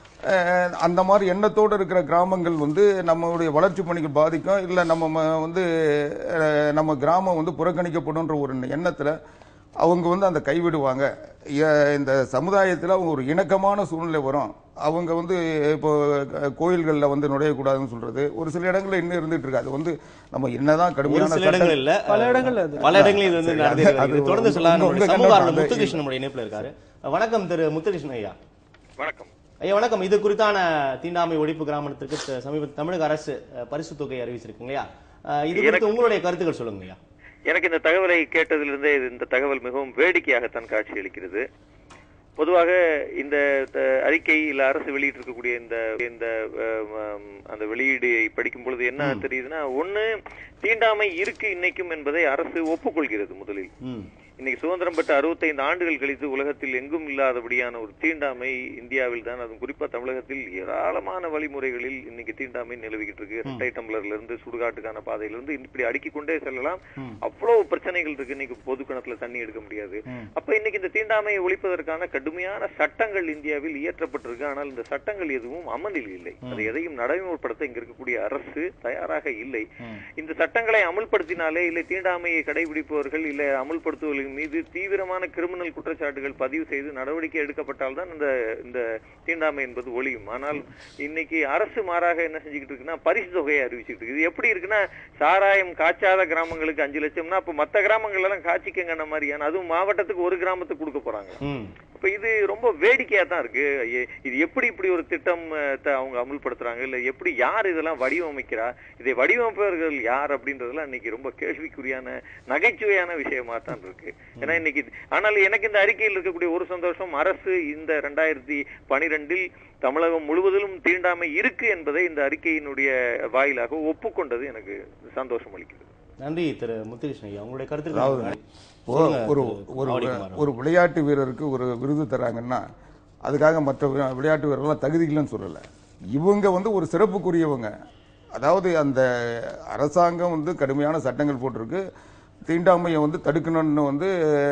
அஹ், அந்த மாதிரி எண்ணத்தோடு இருக்கிற கிராமங்கள் வந்து நம்மளுடைய வளர்ச்சி பணிகள் பாதிக்கும் இல்லை நம்ம ம- வந்து அஹ், நம்ம கிராமம் வந்து புறக்கணிக்கப்படும்ன்ற ஒரு எண்ணத்துல அவங்க வந்து அந்த கைவிடுவாங்க எ- இந்த சமுதாயத்தில் அவங்க ஒரு இணக்கமான சூழ்நிலை வரும் அவங்க வந்து இப்போ அஹ், கோயில்கள்ல வந்து நுழையக்கூடாதுன்னு சொல்றது ஒரு சில இடங்கள்ல இன்னும் இருந்துட்டு இருக்கு அது வந்து நம்ம என்னதான் ஒரு கடுமையான சில சட்ட- இடங்கள் இல்ல பல இடங்கள்ல அது. பல இடங்களில் இது வந்து சரி, நடந்துட்டு அது- வருகிறது. அது தொடர்ந்து உங்க- சொல்லலாம் உங்க நம்முடைய கண்ணோட்டம் சமூக ஆர்வலர் அது- முத்துகிருஷ்ணன் நம்முடைய இணைப்புல இருக்காரு வணக்கம் திரு முத்துகிருஷ்ணன் ஐயா வணக்கம் ஐயா வணக்கம் இது குறித்தான தீண்டாமை ஒழிப்பு கிராமத்திற்கு த- சமீப தமிழக அரசு அஹ், பரிசு தொகை அறிவிச்சிருக்குங்க இல்லையா அஹ், இது குறித்து உங்களுடைய கருத்துக்கள் சொல்லுங்க ஐயா எனக்கு இந்த தகவலை கேட்டதிலிருந்தே இது- இந்த தகவல் மிகவும் வேடிக்கையாகத்தான் காட்சியளிக்கிறது பொதுவாக இந்த த- அறிக்கை இல்ல அரசு வெளியிட்டிருக்கக்கூடிய இந்த இந்த அஹ், ம், அந்த வெளியீடு படிக்கும் பொழுது என்ன தெரியுதுன்னா ஒண்ணு தீண்டாமை இருக்கு இன்னைக்கும் என்பதை அரசு ஒப்புக்கொள்கிறது முதலில் ம் இன்னைக்கு சுதந்திரம் பெற்ற 65 ஆண்டுகள் கழித்து உலகத்தில் எங்கும் இல்லாதபடியான ஒரு தீண்டாமை இந்தியாவில் தான் அதுவும் குறிப்பா தமிழகத்தில் ஏராளமான வழிமுறைகளில் இன்னைக்கு தீண்டாமை நிலவிக்கிட்டு இருக்கு இரட்டை டம்ளர்ல இருந்து சுடுகாட்டுக்கான பாதையில இருந்து இப்படி அடுக்கிக் கொண்டே செல்லலாம் அவ்வளவு பிரச்சனைகள் இருக்கு இன்னைக்கு பொது கிணத்துல தண்ணி எடுக்க முடியாது அப்ப இன்னைக்கு இந்த தீண்டாமையை ஒழிப்பதற்கான கடுமையான சட்டங்கள் இந்தியாவில் இயற்றப்பட்டிருக்கு ஆனால் இந்த சட்டங்கள் எதுவும் அமலில் இல்லை அது எதையும் நடைமுறைப்படுத்த இங்க இருக்கக்கூடிய அரசு தயாராக இல்லை இந்த சட்டங்களை அமுல்படுத்தினாலே இல்லை தீண்டாமையை கடைபிடிப்பவர்கள் இல்லை அமுல்படுத்துவர்கள் மீது தீவிரமான கிரிமினல் குற்றச்சாட்டுகள் பதிவு செய்து நடவடிக்கை எடுக்கப்பட்டால்தான் இந்த இந்த தீண்டாமை என்பது ஒழியும் ஆனால் இன்னைக்கு அரசு மாறாக என்ன செஞ்சுக்கிட்டு இருக்குன்னா பரிசு தொகையை அறிவிச்சுட்டு இருக்கு இது எப்படி இருக்குன்னா சாராயம் காய்ச்சாத கிராமங்களுக்கு அஞ்சு லட்சம்னா அப்ப மத்த கிராமங்கள் எல்லாம் காய்ச்சிக்கங்கன்ன மாதிரியான அதுவும் மாவட்டத்துக்கு ஒரு கிராமத்துக்கு கொடுக்க போறாங்க ம் அப்ப இது ரொம்ப வேடிக்கையா தான் இருக்கு எ- இது எப்படி இப்படி ஒரு திட்டம் அஹ், த- அவங்க அமுல்படுத்துறாங்க இல்ல எப்படி யார் இதெல்லாம் வடிவமைக்கிறா இதை வடிவமைப்பவர்கள் யார் அப்படின்றதெல்லாம் இன்னைக்கு ரொம்ப கேள்விக்குறியான நகைச்சுவையான விஷயமா தான் இருக்கு ஏன்னா இன்னைக்கு ஆனால் எனக்கு இந்த அறிக்கையில் இருக்கக்கூடிய ஒரு சந்தோஷம் அரசு இந்த ரெண்டாயிரத்தி பனிரெண்டில் தமிழகம் முழுவதிலும் தீண்டாமை இருக்கு என்பதை இந்த அறிக்கையினுடைய வாயிலாக ஒப்புக்கொண்டது எனக்கு சந்தோஷம் அளிக்கிறது நன்றி திரு முத்துகிருஷ்ணன் ஐயா உங்களுடைய அதாவது கருத்துக்கள் ஒரு சொல்லுங்க ஒரு திரு ஒரு ஆவடிக்குமார். ஒரு விளையாட்டு வீரருக்கு ஒரு விருது தராங்கன்னா அதுக்காக மற்ற வி- விளையாட்டு வீரர்லாம் தகுதி இல்லைன்னு சொல்லல இவங்க வந்து ஒரு சிறப்புக்குரியவங்க அதாவது அந்த அரசாங்கம் வந்து கடுமையான சட்டங்கள் போட்டிருக்கு தீண்டாமையை வந்து தடுக்கணும்னு வந்து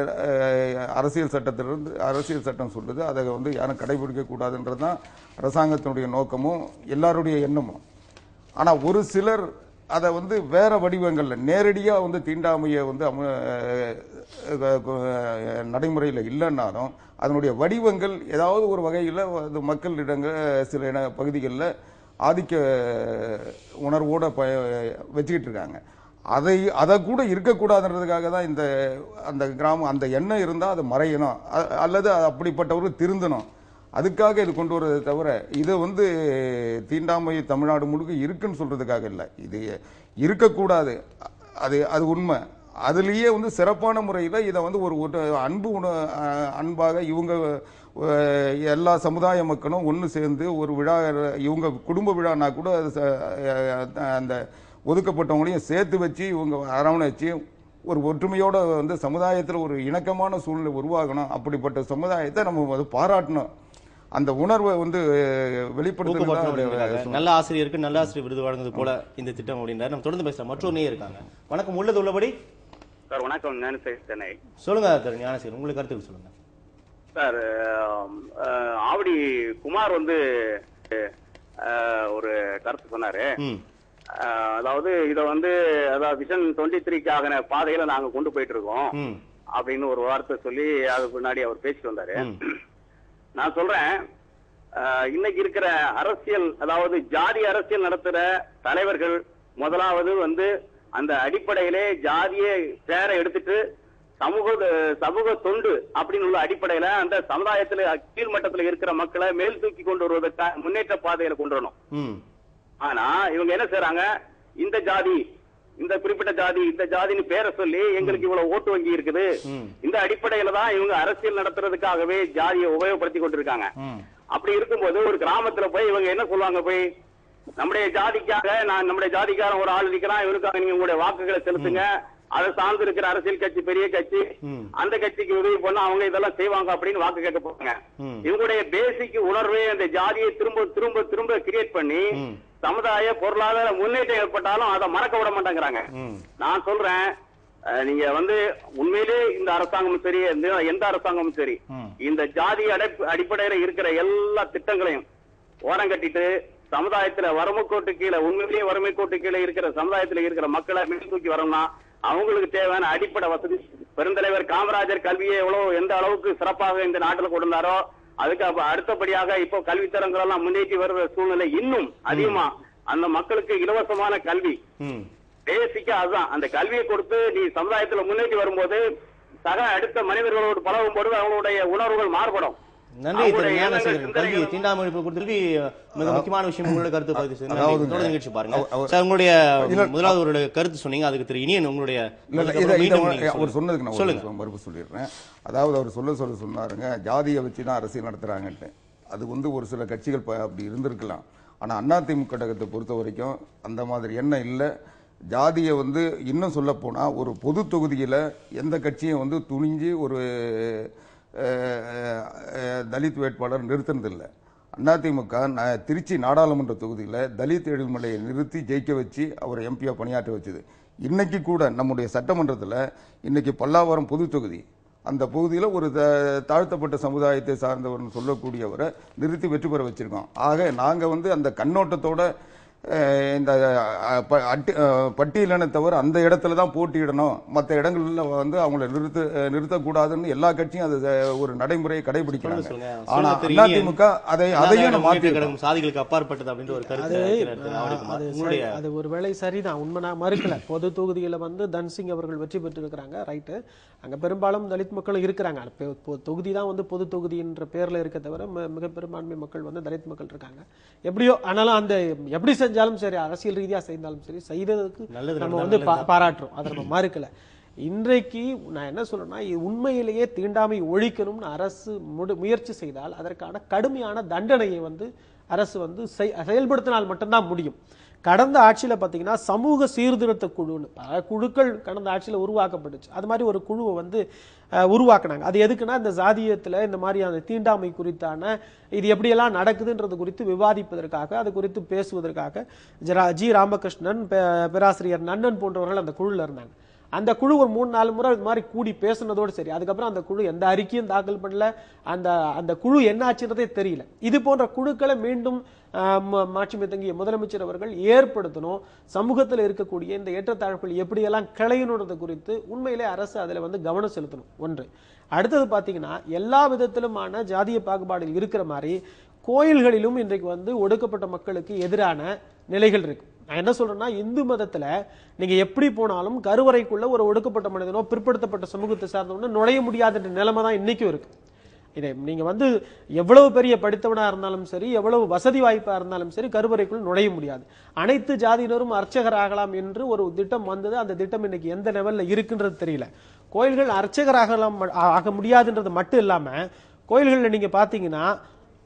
அஹ், அரசியல் சட்டத்திலிருந்து அரசியல் சட்டம் சொல்லுது அதை வந்து யாரும் கடைபிடிக்க கூடாதுன்றது தான் அரசாங்கத்தினுடைய நோக்கமும் எல்லாருடைய எண்ணமும் ஆனா ஒரு சிலர் அதை வந்து வேற வடிவங்கள்ல நேரடியா வந்து தீண்டாமையை வந்து அம- அஹ் அஹ் நடைமுறையில் இல்லைன்னாலும் அதனுடைய வடிவங்கள் ஏதாவது ஒரு வகையில் அது மக்களிடங்க சில இட பகுதிகளில் ஆதிக்க உணர்வோட ப வச்சுக்கிட்டு இருக்காங்க அதை அதை கூட இருக்கக்கூடாதுன்றதுக்காக தான் இந்த அந்த கிராமம் அந்த எண்ணம் இருந்தால் அது மறையணும் அ- அல்லது அப்படிப்பட்டவர்கள் திருந்தணும் அதுக்காக இது கொண்டு வரதை தவிர இது வந்து தீண்டாமை தமிழ்நாடு முழுக்க இருக்குன்னு சொல்றதுக்காக இல்லை இது இருக்கக்கூடாது அ- அது அது உண்மை அதுலேயே வந்து சிறப்பான முறையில் இதை வந்து ஒரு ஒரு அன்பு உண- அ- அன்பாக இவங்க அஹ், எல்லா சமுதாய மக்களும் ஒன்று சேர்ந்து ஒரு விழா இவங்க குடும்ப விழானா கூட அது ச- அஹ், அந்த ஒதுக்கப்பட்டவங்களையும் சேர்த்து வச்சு இவங்க அரவணைச்சு ஒரு ஒற்றுமையோட வந்து சமுதாயத்தில் ஒரு இணக்கமான சூழ்நிலை உருவாகணும் அப்படிப்பட்ட சமுதாயத்தை நம்ம வந்து பாராட்டணும் அந்த உணர்வை வந்து வெளிப்படுத்துறது தான் ஊக்கப்படுத்தணும் அது- நல்ல ஆசிரியருக்கு நல்ல ஆசிரியர் விருது வழங்குவது போல இந்த திட்டம் அப்படின்றாரு நம்ம தொடர்ந்து பேசலாம் மற்றொரு நேயர் இருக்காங்க வணக்கம் உள்ளது உள்ளபடி சார் வணக்கம் ஞானசேகர் சென்னை சொல்லுங்க திரு ஞானசேகர் உங்களுக்கு கருத்துக்கள் சொல்லுங்க சார் அஹ், ஆவடி குமார் வந்து அஹ், ஒரு கருத்து சொன்னாரு ம் அஹ், அதாவது இத வந்து அதாவது விஷன் டுவெண்ட்டி த்ரீக்காக பாதையில நாங்க கொண்டு போயிட்டு இருக்கோம் ம் அப்படின்னு ஒரு வார்த்தை சொல்லி அதுக்கு முன்னாடி அவர் பேசிட்டு வந்தாரு ம். நான் சொல்றேன் அஹ், இன்னைக்கு இருக்கிற அரசியல் அதாவது ஜாதி அரசியல் நடத்துற தலைவர்கள் முதலாவது வந்து அந்த அடிப்படையிலே ஜாதிய பேரை எடுத்துட்டு சமூக சமூக தொண்டு அப்படின்னு உள்ள அடிப்படையில அந்த சமுதாயத்துல கீழ்மட்டத்துல இருக்கிற மக்களை மேல் தூக்கி கொண்டு வருவதற்காக முன்னேற்ற பாதையில கொண்டு வரணும் ம் ஆனா இவங்க என்ன செய்றாங்க இந்த ஜாதி இந்த குறிப்பிட்ட ஜாதி இந்த ஜாதின்னு பேரை சொல்லி எங்களுக்கு இவ்வளவு ஓட்டு வங்கி இருக்குது ம். இந்த அடிப்படையில தான் இவங்க அரசியல் நடத்துறதுக்காகவே ஜாதியை உபயோகப்படுத்தி கொண்டிருக்காங்க ம் அப்படி இருக்கும்போது ஒரு கிராமத்துல போய் இவங்க என்ன சொல்லுவாங்க போய் நம்முடைய ஜாதிக்காக நான் நம்முடைய ஜாதிக்காரன் ஒரு ஆள் நிக்கிறான் இவருக்காக நீங்க உங்களுடைய வாக்குகளை செலுத்துங்க அதை சார்ந்து இருக்கிற அரசியல் கட்சி பெரிய கட்சி ம். அந்த கட்சிக்கு உதவி பண்ண அவங்க இதெல்லாம் செய்வாங்க அப்படின்னு வாக்கு கேட்க போறாங்க ம். இவங்களுடைய பேசிக் உணர்வே அந்த ஜாதியை திரும்ப திரும்ப திரும்ப கிரியேட் பண்ணி ம். சமுதாய பொருளாதார முன்னேற்றம் ஏற்பட்டாலும் அதை மறக்க விட மாட்டேங்கிறாங்க ம் நான் சொல்றேன் அஹ், நீங்க வந்து உண்மையிலே இந்த அரசாங்கமும் சரி எந்த- எந்த அரசாங்கமும் சரி ம். இந்த ஜாதி அடைப்பு அடிப்படையில இருக்கிற எல்லா திட்டங்களையும் ஓரம் கட்டிட்டு சமுதாயத்துல வறுமை கோட்டு கீழே உண்மையிலேயே வறுமை கோட்டு கீழே இருக்கிற சமுதாயத்துல இருக்கிற மக்களை மேல் தூக்கி வரணும்னா அவங்களுக்கு தேவையான அடிப்படை வசதி பெருந்தலைவர் காமராஜர் கல்வியை எவ்வளவு எந்த அளவுக்கு சிறப்பாக இந்த நாட்டுல கொடுத்தாரோ அதுக்கு அப்ப அடுத்தபடியாக இப்போ கல்வித்தரங்கள் எல்லாம் முன்னேற்றி வருகிற சூழ்நிலை இன்னும் அதிகமா அந்த மக்களுக்கு இலவசமான கல்வி ம் பேசிக்கா அதுதான் அந்த கல்வியை கொடுத்து நீ சமுதாயத்துல முன்னேறி வரும்போது சக அடுத்த மனிதர்களோடு பழகும் பொழுது அவங்களுடைய உணர்வுகள் மாறுபடும் நன்றி திரு அவங்களுடைய ஞானசேகரன் எண்ணங்கள், கல்வி சிந்தனைகள் தீண்டாமை ஒழிப்பு குறித்து கல்வி மிக முக்கியமான விஷயம் உங்களோட கருத்து பதிவு செய்யுங்க. நன்றி. அதாவதுங்க, தொடர்ந்து நிகழ்ச்சி பாருங்க அவ- அவர்- சார் உங்களுடைய இல்ல, முதலாவது ஒரு கருத்து சொன்னீங்க அதுக்கு திரு இனியன் உங்களுடைய இல்ல, இல்ல, அதுக்கப்புறம் இதை- இதை மீண்டும் அவர் நீங்க அவர் சொல்லுங்க. சொன்னதுக்கு நான் ஒரு சொல்லுங்க விஷயம் மறுப்பு சொல்லிடுறேன் அதாவது அவர் சொல்ல சொல்ல சொன்னாருங்க ஜாதியை வச்சு தான் அரசியல் நடத்துறாங்கன்ட்டு அது வந்து ஒரு சில கட்சிகள் ப- அப்படி இருந்திருக்கலாம் ஆனா அதிமுக கழகத்தை பொறுத்த வரைக்கும் அந்த மாதிரி எண்ணம் இல்லை ஜாதியை வந்து இன்னும் சொல்ல போனா ஒரு பொது தொகுதியில எந்த கட்சியும் வந்து துணிஞ்சு ஒரு அஹ், அஹ், தலித் வேட்பாளர் நிறுத்தினதில்லை அதிமுக ந- திருச்சி நாடாளுமன்ற தொகுதியில் தலித் எழில்மலையை நிறுத்தி ஜெயிக்க வச்சு அவர் எம்பியா பணியாற்ற வச்சது இன்னைக்கு கூட நம்முடைய சட்டமன்றத்தில் இன்னைக்கு பல்லாவரம் பொது தொகுதி அந்த பகுதியில் ஒரு த- தாழ்த்தப்பட்ட சமுதாயத்தை சார்ந்தவர்னு சொல்லக்கூடியவரை நிறுத்தி வெற்றி பெற வச்சிருக்கோம் ஆக நாங்கள் வந்து அந்த கண்ணோட்டத்தோட அஹ், இந்த அஹ், ப- அட்டி- அஹ், பட்டியலினை தவிர அந்த இடத்துல தான் போட்டியிடணும் மற்ற இடங்கள்ல வந்து அவங்கள நிறுத்த அஹ், நிறுத்தக்கூடாதுன்னு எல்லா கட்சியும் அது அஹ், ஒரு நடைமுறையை கடைபிடிக்கிறாங்க சொல்லுங்க. ஆனா சொல்லுங்க திரு இனியன். அதிமுக அதை அதையும் அண்ணா மாற்றி முன்னேற்ற கழகம் சாதிகளுக்கு அப்பாற்பட்டது அப்படின்ற ஒரு கருத்து அது வைக்கிறார் திரு ஆவடிக்குமார். அது உங்களுடைய சரி- அது ஒரு வேளை சரிதான் உண்மை நான் மறுக்கல பொது தொகுதியில வந்து தன்சிங் அவர்கள் வெற்றி பெற்றிருக்கிறாங்க ரைட்டு அங்க பெரும்பாலும் தலித் மக்கள் இருக்கிறாங்க அது பெ- பொ- தொகுதி தான் வந்து பொது தொகுதின்ற பேர்ல இருக்க தவிர மி- மிக பெரும்பான்மை மக்கள் வந்து தலித் மக்கள் இருக்காங்க எப்படியோ ஆனாலும் அந்த எப்படி செஞ்சாலும் சரி அரசியல் ரீதியா செய்தாலும் சரி செய்ததுக்கு நல்லது நம்ம நடந்தா வந்து பா- நல்லதுதான். பாராட்டுறோம் அதை நம்ம மறுக்கல இன்றைக்கு நான் என்ன சொல்றேன்னா இது உண்மையிலேயே தீண்டாமை ஒழிக்கணும்னு அரசு முடு- முயற்சி செய்தால் அதற்கான கடுமையான தண்டனையை வந்து அரசு வந்து செய்- செயல்படுத்தினால் மட்டும்தான் முடியும் கடந்த ஆட்சியில பாத்தீங்கன்னா சமூக சீர்திருத்த குழுன்னு பல குழுக்கள் கடந்த ஆட்சியில உருவாக்கப்பட்டுச்சு அது மாதிரி ஒரு குழுவை வந்து அஹ், உருவாக்குனாங்க அது எதுக்குன்னா இந்த ஜாதியத்துல இந்த மாதிரியான தீண்டாமை குறித்தான இது எப்படியெல்லாம் நடக்குதுன்றது குறித்து விவாதிப்பதற்காக அது குறித்து பேசுவதற்காக ஜரா- ஜி ராமகிருஷ்ணன் பே- பேராசிரியர் நன்னன் போன்றவர்கள் அந்த குழுல இருந்தாங்க அந்த குழு ஒரு மூணு நாலு முறை இது மாதிரி கூடி பேசுனதோடு சரி அதுக்கப்புறம் அந்த குழு எந்த அறிக்கையும் தாக்கல் பண்ணல அந்த அந்த குழு என்ன ஆச்சுன்றதே தெரியல இது போன்ற குழுக்களை மீண்டும் ஆஹ், ம- மாட்சிமை தங்கிய முதலமைச்சர் அவர்கள் ஏற்படுத்தணும் சமூகத்தில் இருக்கக்கூடிய இந்த ஏற்றத்தாழ்வுகள் எப்படியெல்லாம் கிளையணுன்றது குறித்து உண்மையிலே அரசு அதில் வந்து கவனம் செலுத்தணும் ஒன்று அடுத்தது பார்த்தீங்கன்னா எல்லா விதத்திலுமான ஜாதிய பாகுபாடு இருக்கிற மாதிரி கோயில்களிலும் இன்றைக்கு வந்து ஒடுக்கப்பட்ட மக்களுக்கு எதிரான நிலைகள் இருக்கு நான் என்ன சொல்றேன்னா இந்து மதத்துல நீங்க எப்படி போனாலும் கருவறைக்குள்ள ஒரு ஒடுக்கப்பட்ட மனிதனோ பிற்படுத்தப்பட்ட சமூகத்தை சார்ந்தவனோ நுழைய முடியாதுன்ற நிலைமை தான் இன்னைக்கும் இருக்கு இதை நீங்க வந்து எவ்வளவு பெரிய படித்தவனா இருந்தாலும் சரி எவ்வளவு வசதி வாய்ப்பா இருந்தாலும் சரி கருவறைக்குள் நுழைய முடியாது அனைத்து ஜாதியினரும் அர்ச்சகர் ஆகலாம் என்று ஒரு திட்டம் வந்தது அந்த திட்டம் இன்னைக்கு எந்த லெவல்ல இருக்குன்றது தெரியல கோயில்கள் அர்ச்சகர் ஆகலாம் ஆக முடியாதுன்றது மட்டும் இல்லாம கோயில்கள்ல நீங்க பாத்தீங்கன்னா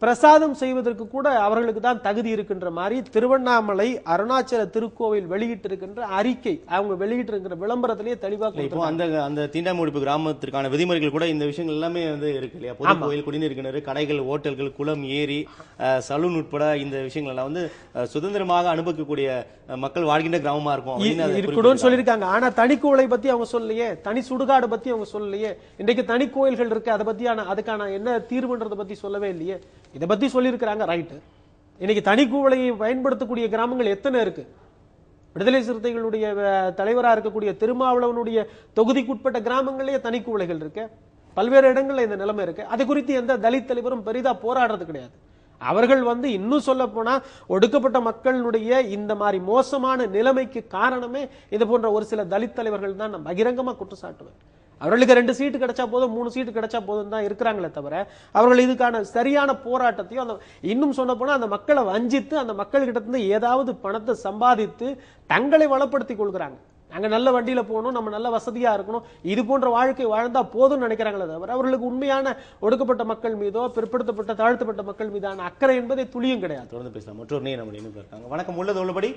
பிரசாதம் செய்வதற்கு கூட அவர்களுக்கு தான் தகுதி இருக்கின்ற மாதிரி திருவண்ணாமலை அருணாச்சல திருக்கோவில் வெளியிட்டிருக்கின்ற அறிக்கை அவங்க வெளியிட்டிருக்கிற விளம்பரத்திலேயே தெளிவா இல்ல, இப்போ கொடுத்திருக்காங்க. அந்த அந்த தீண்டாமை ஒழிப்பு கிராமத்திற்கான விதிமுறைகள் கூட இந்த விஷயங்கள் எல்லாமே வந்து இருக்கு இல்லையா பொது ஆமா. கோயில் குடிநீர் கிணறு கடைகள் ஓட்டல்கள் குளம் ஏரி அஹ், சலூன் உட்பட இந்த விஷயங்கள் எல்லாம் வந்து அஹ், சுதந்திரமாக அனுபவிக்கக்கூடிய அஹ், மக்கள் வாழ்கின்ற கிராமமா இருக்கும் அப்படின்னு அதை இருக்கணும்னு குறிப்பிட்டிருக்காங்க. சொல்லியிருக்காங்க ஆனா தனிக்கோவிலை பத்தி அவங்க சொல்லலையே தனி சுடுகாடு பத்தி அவங்க சொல்லலையே இன்றைக்கு தனி கோயில்கள் இருக்கு அதை பத்தியான அதுக்கான என்ன தீர்வுன்றதை பத்தி சொல்லவே இல்லையே இதை பத்தி சொல்லியிருக்கிறாங்க ரைட்டு இன்னைக்கு தனிக்கூவலையை பயன்படுத்தக்கூடிய கிராமங்கள் எத்தனை இருக்கு விடுதலை சிறுத்தைகளுடைய அஹ், தலைவரா இருக்கக்கூடிய திருமாவளவனுடைய தொகுதிக்குட்பட்ட கிராமங்களிலேயே தனிக்கூவலைகள் இருக்கு பல்வேறு இடங்கள்ல இந்த நிலைமை இருக்கு அது குறித்து எந்த தலித் தலைவரும் பெரிதா போராடுறது கிடையாது அவர்கள் வந்து இன்னும் சொல்ல போனா ஒடுக்கப்பட்ட மக்களுடைய இந்த மாதிரி மோசமான நிலைமைக்கு காரணமே இது போன்ற ஒரு சில தலித் தலைவர்கள் தான் நான் பகிரங்கமா குற்றம் சாட்டுவேன் அவர்களுக்கு ரெண்டு சீட்டு கிடைச்சா போதும் மூணு சீட்டு கிடைச்சா போதும் தான் இருக்கிறாங்களே தவிர அவர்கள் இதுக்கான சரியான போராட்டத்தையும் அந்த இன்னும் சொல்ல போனா அந்த மக்களை வஞ்சித்து அந்த மக்கள்கிட்ட இருந்து ஏதாவது பணத்தை சம்பாதித்து தங்களை வளப்படுத்திக் கொள்கிறாங்க நாங்க நல்ல வண்டியில போகணும் நம்ம நல்ல வசதியா இருக்கணும் இது போன்ற வாழ்க்கை வாழ்ந்தா போதும்னு நினைக்கிறாங்களே தவிர அவர்களுக்கு உண்மையான ஒடுக்கப்பட்ட மக்கள் மீதோ பிற்படுத்தப்பட்ட தாழ்த்தப்பட்ட மக்கள் மீதான அக்கறை என்பதே துளியும் கிடையாது தொடர்ந்து பேசலாம் மற்றொரு நேர் நம்ம இணைப்பில் இருக்காங்க வணக்கம் உள்ளது உள்ளபடி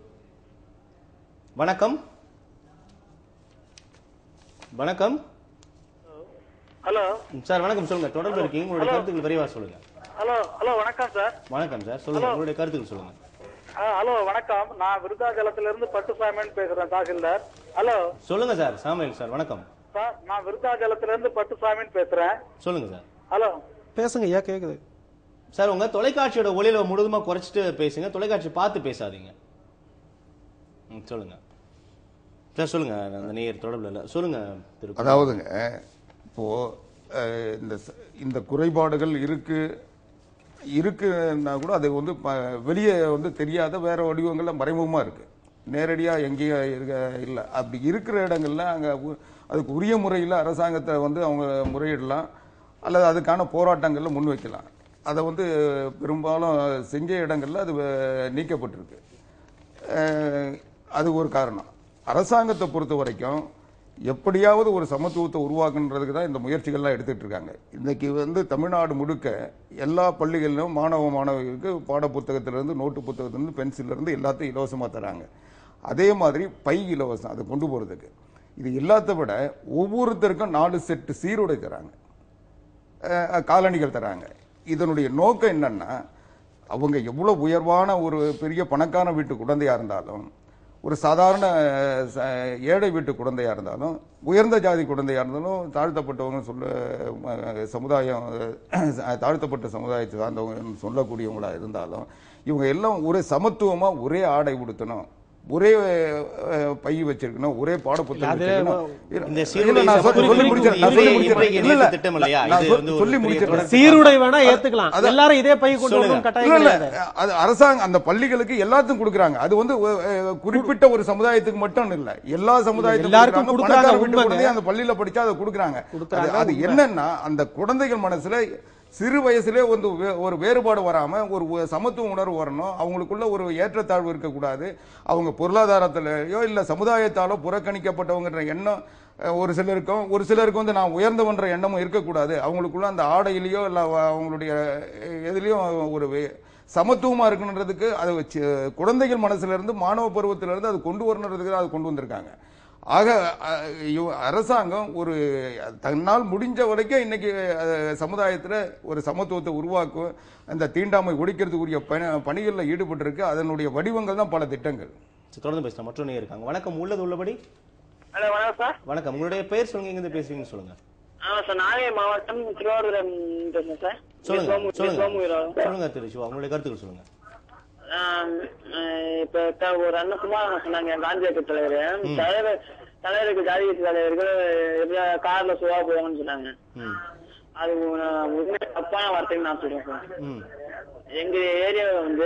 வணக்கம் வணக்கம் ஹலோ சார் வணக்கம் சொல்லுங்க தொடர்பு இருக்கீங்க உங்களுடைய கருத்துக்கள் விரைவா சொல்லுங்க ஹலோ ஹலோ வணக்கம் சார் வணக்கம் சார் சொல்லுங்க உங்களுடைய கருத்துக்கள் சொல்லுங்க ஆ, ஹலோ வணக்கம் நான் விருத்தாச்சலத்துல இருந்து பட்டுசாமின்னு பேசுறேன் தாசில்தார் ஹலோ சொல்லுங்க சார் சாமுவேல் சார் வணக்கம் சார் நான் விருத்தாச்சலத்துல இருந்து பட்டுசாமின்னு பேசுறேன் சொல்லுங்க சார் ஹலோ பேசுங்க ஐயா கேக்குது சார் உங்க தொலைக்காட்சியோட ஒளியில முழுதுமா குறைச்சிட்டு பேசுங்க தொலைக்காட்சி பார்த்து பேசாதீங்க ம், சொல்லுங்க சார் சொல்லுங்க அந்த நேயர் தொடர்புல இல்ல சொல்லுங்க திரு அதாவதுங்க இப்போ அஹ், இந்த ச- இந்த குறைபாடுகள் இருக்கு இருக்குன்னா கூட அது வந்து ப- வெளியே வந்து தெரியாத வேற வடிவங்கள்ல மறைமுகமா இருக்கு நேரடியா எங்கேயும் இருக்க இல்லை அப்படி இருக்கிற இடங்கள்ல அங்க உ- அதுக்கு உரிய முறையில் அரசாங்கத்தை வந்து அவங்க முறையிடலாம் அல்லது அதுக்கான போராட்டங்கள்ல முன்வைக்கலாம் அதை வந்து பெரும்பாலும் செஞ்ச இடங்கள்ல அது அஹ், நீக்கப்பட்டிருக்கு அஹ், அது ஒரு காரணம் அரசாங்கத்தை பொறுத்த வரைக்கும் எப்படியாவது ஒரு சமத்துவத்தை உருவாக்குன்றதுக்கு தான் இந்த முயற்சிகள்லாம் எடுத்துட்டு இருக்காங்க இன்னைக்கு வந்து தமிழ்நாடு முழுக்க எல்லா பள்ளிகளிலும் மாணவ மாணவிகளுக்கு பாட புத்தகத்திலிருந்து நோட்டு புத்தகத்திலிருந்து பென்சிலிருந்து எல்லாத்தையும் இலவசமாக தராங்க அதே மாதிரி பை இலவசம் அதை கொண்டு போகிறதுக்கு இது எல்லாத்த விட ஒவ்வொருத்தருக்கும் நாலு செட்டு சீருடை தராங்க அஹ், காலணிகள் தராங்க இதனுடைய நோக்கம் என்னன்னா அவங்க எவ்வளவு உயர்வான ஒரு பெரிய பணக்கார வீட்டு குழந்தையா இருந்தாலும் ஒரு சாதாரண அஹ், ச- ஏழை வீட்டு குழந்தையா இருந்தாலும் உயர்ந்த ஜாதி குழந்தையா இருந்தாலும் தாழ்த்தப்பட்டவங்க சொல்ல அஹ், சமுதாயம் அஹ், தாழ்த்தப்பட்ட சமுதாயத்தை சார்ந்தவங்க சொல்லக்கூடியவங்களா இருந்தாலும் இவங்க எல்லாம் ஒரே சமத்துவமா ஒரே ஆடை உடுத்தணும் ஒரே அஹ், பை வச்சிருக்கணும் ஒரே பாடப்புத்தகம் அது வச்சிருக்கணும். இந்த இல்ல, சீருடை நான் சொல்லி- சொல்லி சமத்துவம் முடிச்சேன். நான் சொல்லி இன்றைய- முடிச்சேன். இன்றைய இல்ல, இல்ல. திட்டம் இல்லையா? நான் இது சொல்- வந்து ஒரு சொல்லி பெரிய முடிச்சிடுறேன். தொடர் சீருடை வேணா ஏத்துக்கலாம் அதான். எல்லாரும் இதே பை கொண்டு சொல்லுங்க. வரணும் கட்டாயம் இல்ல, இல்ல. கிடையாது அது அரசாங்கம் அந்த பள்ளிகளுக்கு எல்லாத்துக்கும் கொடுக்கறாங்க அது வந்து அஹ், குறிப்பிட்ட ஒரு சமுதாயத்துக்கு மட்டும் இல்ல எல்லா சமுதாயத்துக்கும் எல்லாருக்கும் கொடுக்கறாங்க. கொடுக்கறாங்க, பணக்கார வீட்டு உண்மைங்க. குழந்தைய அந்த பள்ளியில படிச்சா அதை கொடுக்கறாங்க கொடுக்கறாங்க, அது- அது உண்மை. என்னன்னா அந்த குழந்தைகள் மனசுல சிறு வயசுலே வந்து வே- ஒரு வேறுபாடு வராம ஒரு உ- சமத்துவ உணர்வு வரணும் அவங்களுக்குள்ள ஒரு ஏற்றத்தாழ்வு இருக்கக்கூடாது அவங்க பொருளாதாரத்திலேயோ இல்ல சமுதாயத்தாலோ புறக்கணிக்கப்பட்டவங்கன்ற எண்ணம் அஹ், ஒரு சிலருக்கும் ஒரு சிலருக்கு வந்து நான் உயர்ந்தவன்ற எண்ணமும் இருக்கக்கூடாது அவங்களுக்குள்ள அந்த ஆடையிலயோ இல்ல அவ- அவங்களுடைய அஹ், எதுலயும் ஒரு வே- சமத்துவமா இருக்கணுன்றதுக்கு அதை வச்சு குழந்தைகள் மனசுல இருந்து மாணவ பருவத்தில இருந்து அது கொண்டு வரணுன்றதுக்கு தான் அது கொண்டு வந்திருக்காங்க ஆக அஹ், இவ- அரசாங்கம் ஒரு தன்னால் முடிஞ்ச வரைக்கும் இன்னைக்கு அஹ், சமுதாயத்துல ஒரு சமத்துவத்தை உருவாக்கும் அந்த தீண்டாமை ஒழிக்கிறதுக்குரிய பணி பணிகளில் ஈடுபட்டு இருக்கு அதனுடைய வடிவங்கள் தான் பல திட்டங்கள் சரி, தொடர்ந்து பேசலாம் மற்றொரு நேயர் இருக்காங்க வணக்கம் உள்ளது உள்ளபடி ஹலோ வணக்கம் சார் வணக்கம் உங்களுடைய பெயர் சொல்லுங்க எங்க இருந்து பேசுறீங்கன்னு சொல்லுங்க ஆமா சார் நாகை மாவட்டம் திருவாரூரம் பேசுறேன் சார் சொல்லுங்க சோமு- சொல்லுங்க சோமுவீரம். சொல்லுங்க திரு சிவா உங்களுடைய கருத்துக்கள் சொல்லுங்க ஆம், அஹ் இப்ப த- ஒரு அண்ணன் குமார் சொன்னாங்க காந்தி இயக்க தலைவர் தலைவர் தலைவருக்கு ஜாதி கட்சி தலைவர்கள் எப்படியா கார்ல சுவா போவாங்கன்னு சொன்னாங்க ம் அது உ- உண்மை தப்பான வார்த்தைன்னு நான் சொல்றேன் சார் ம் எங்க ஏரியாவை வந்து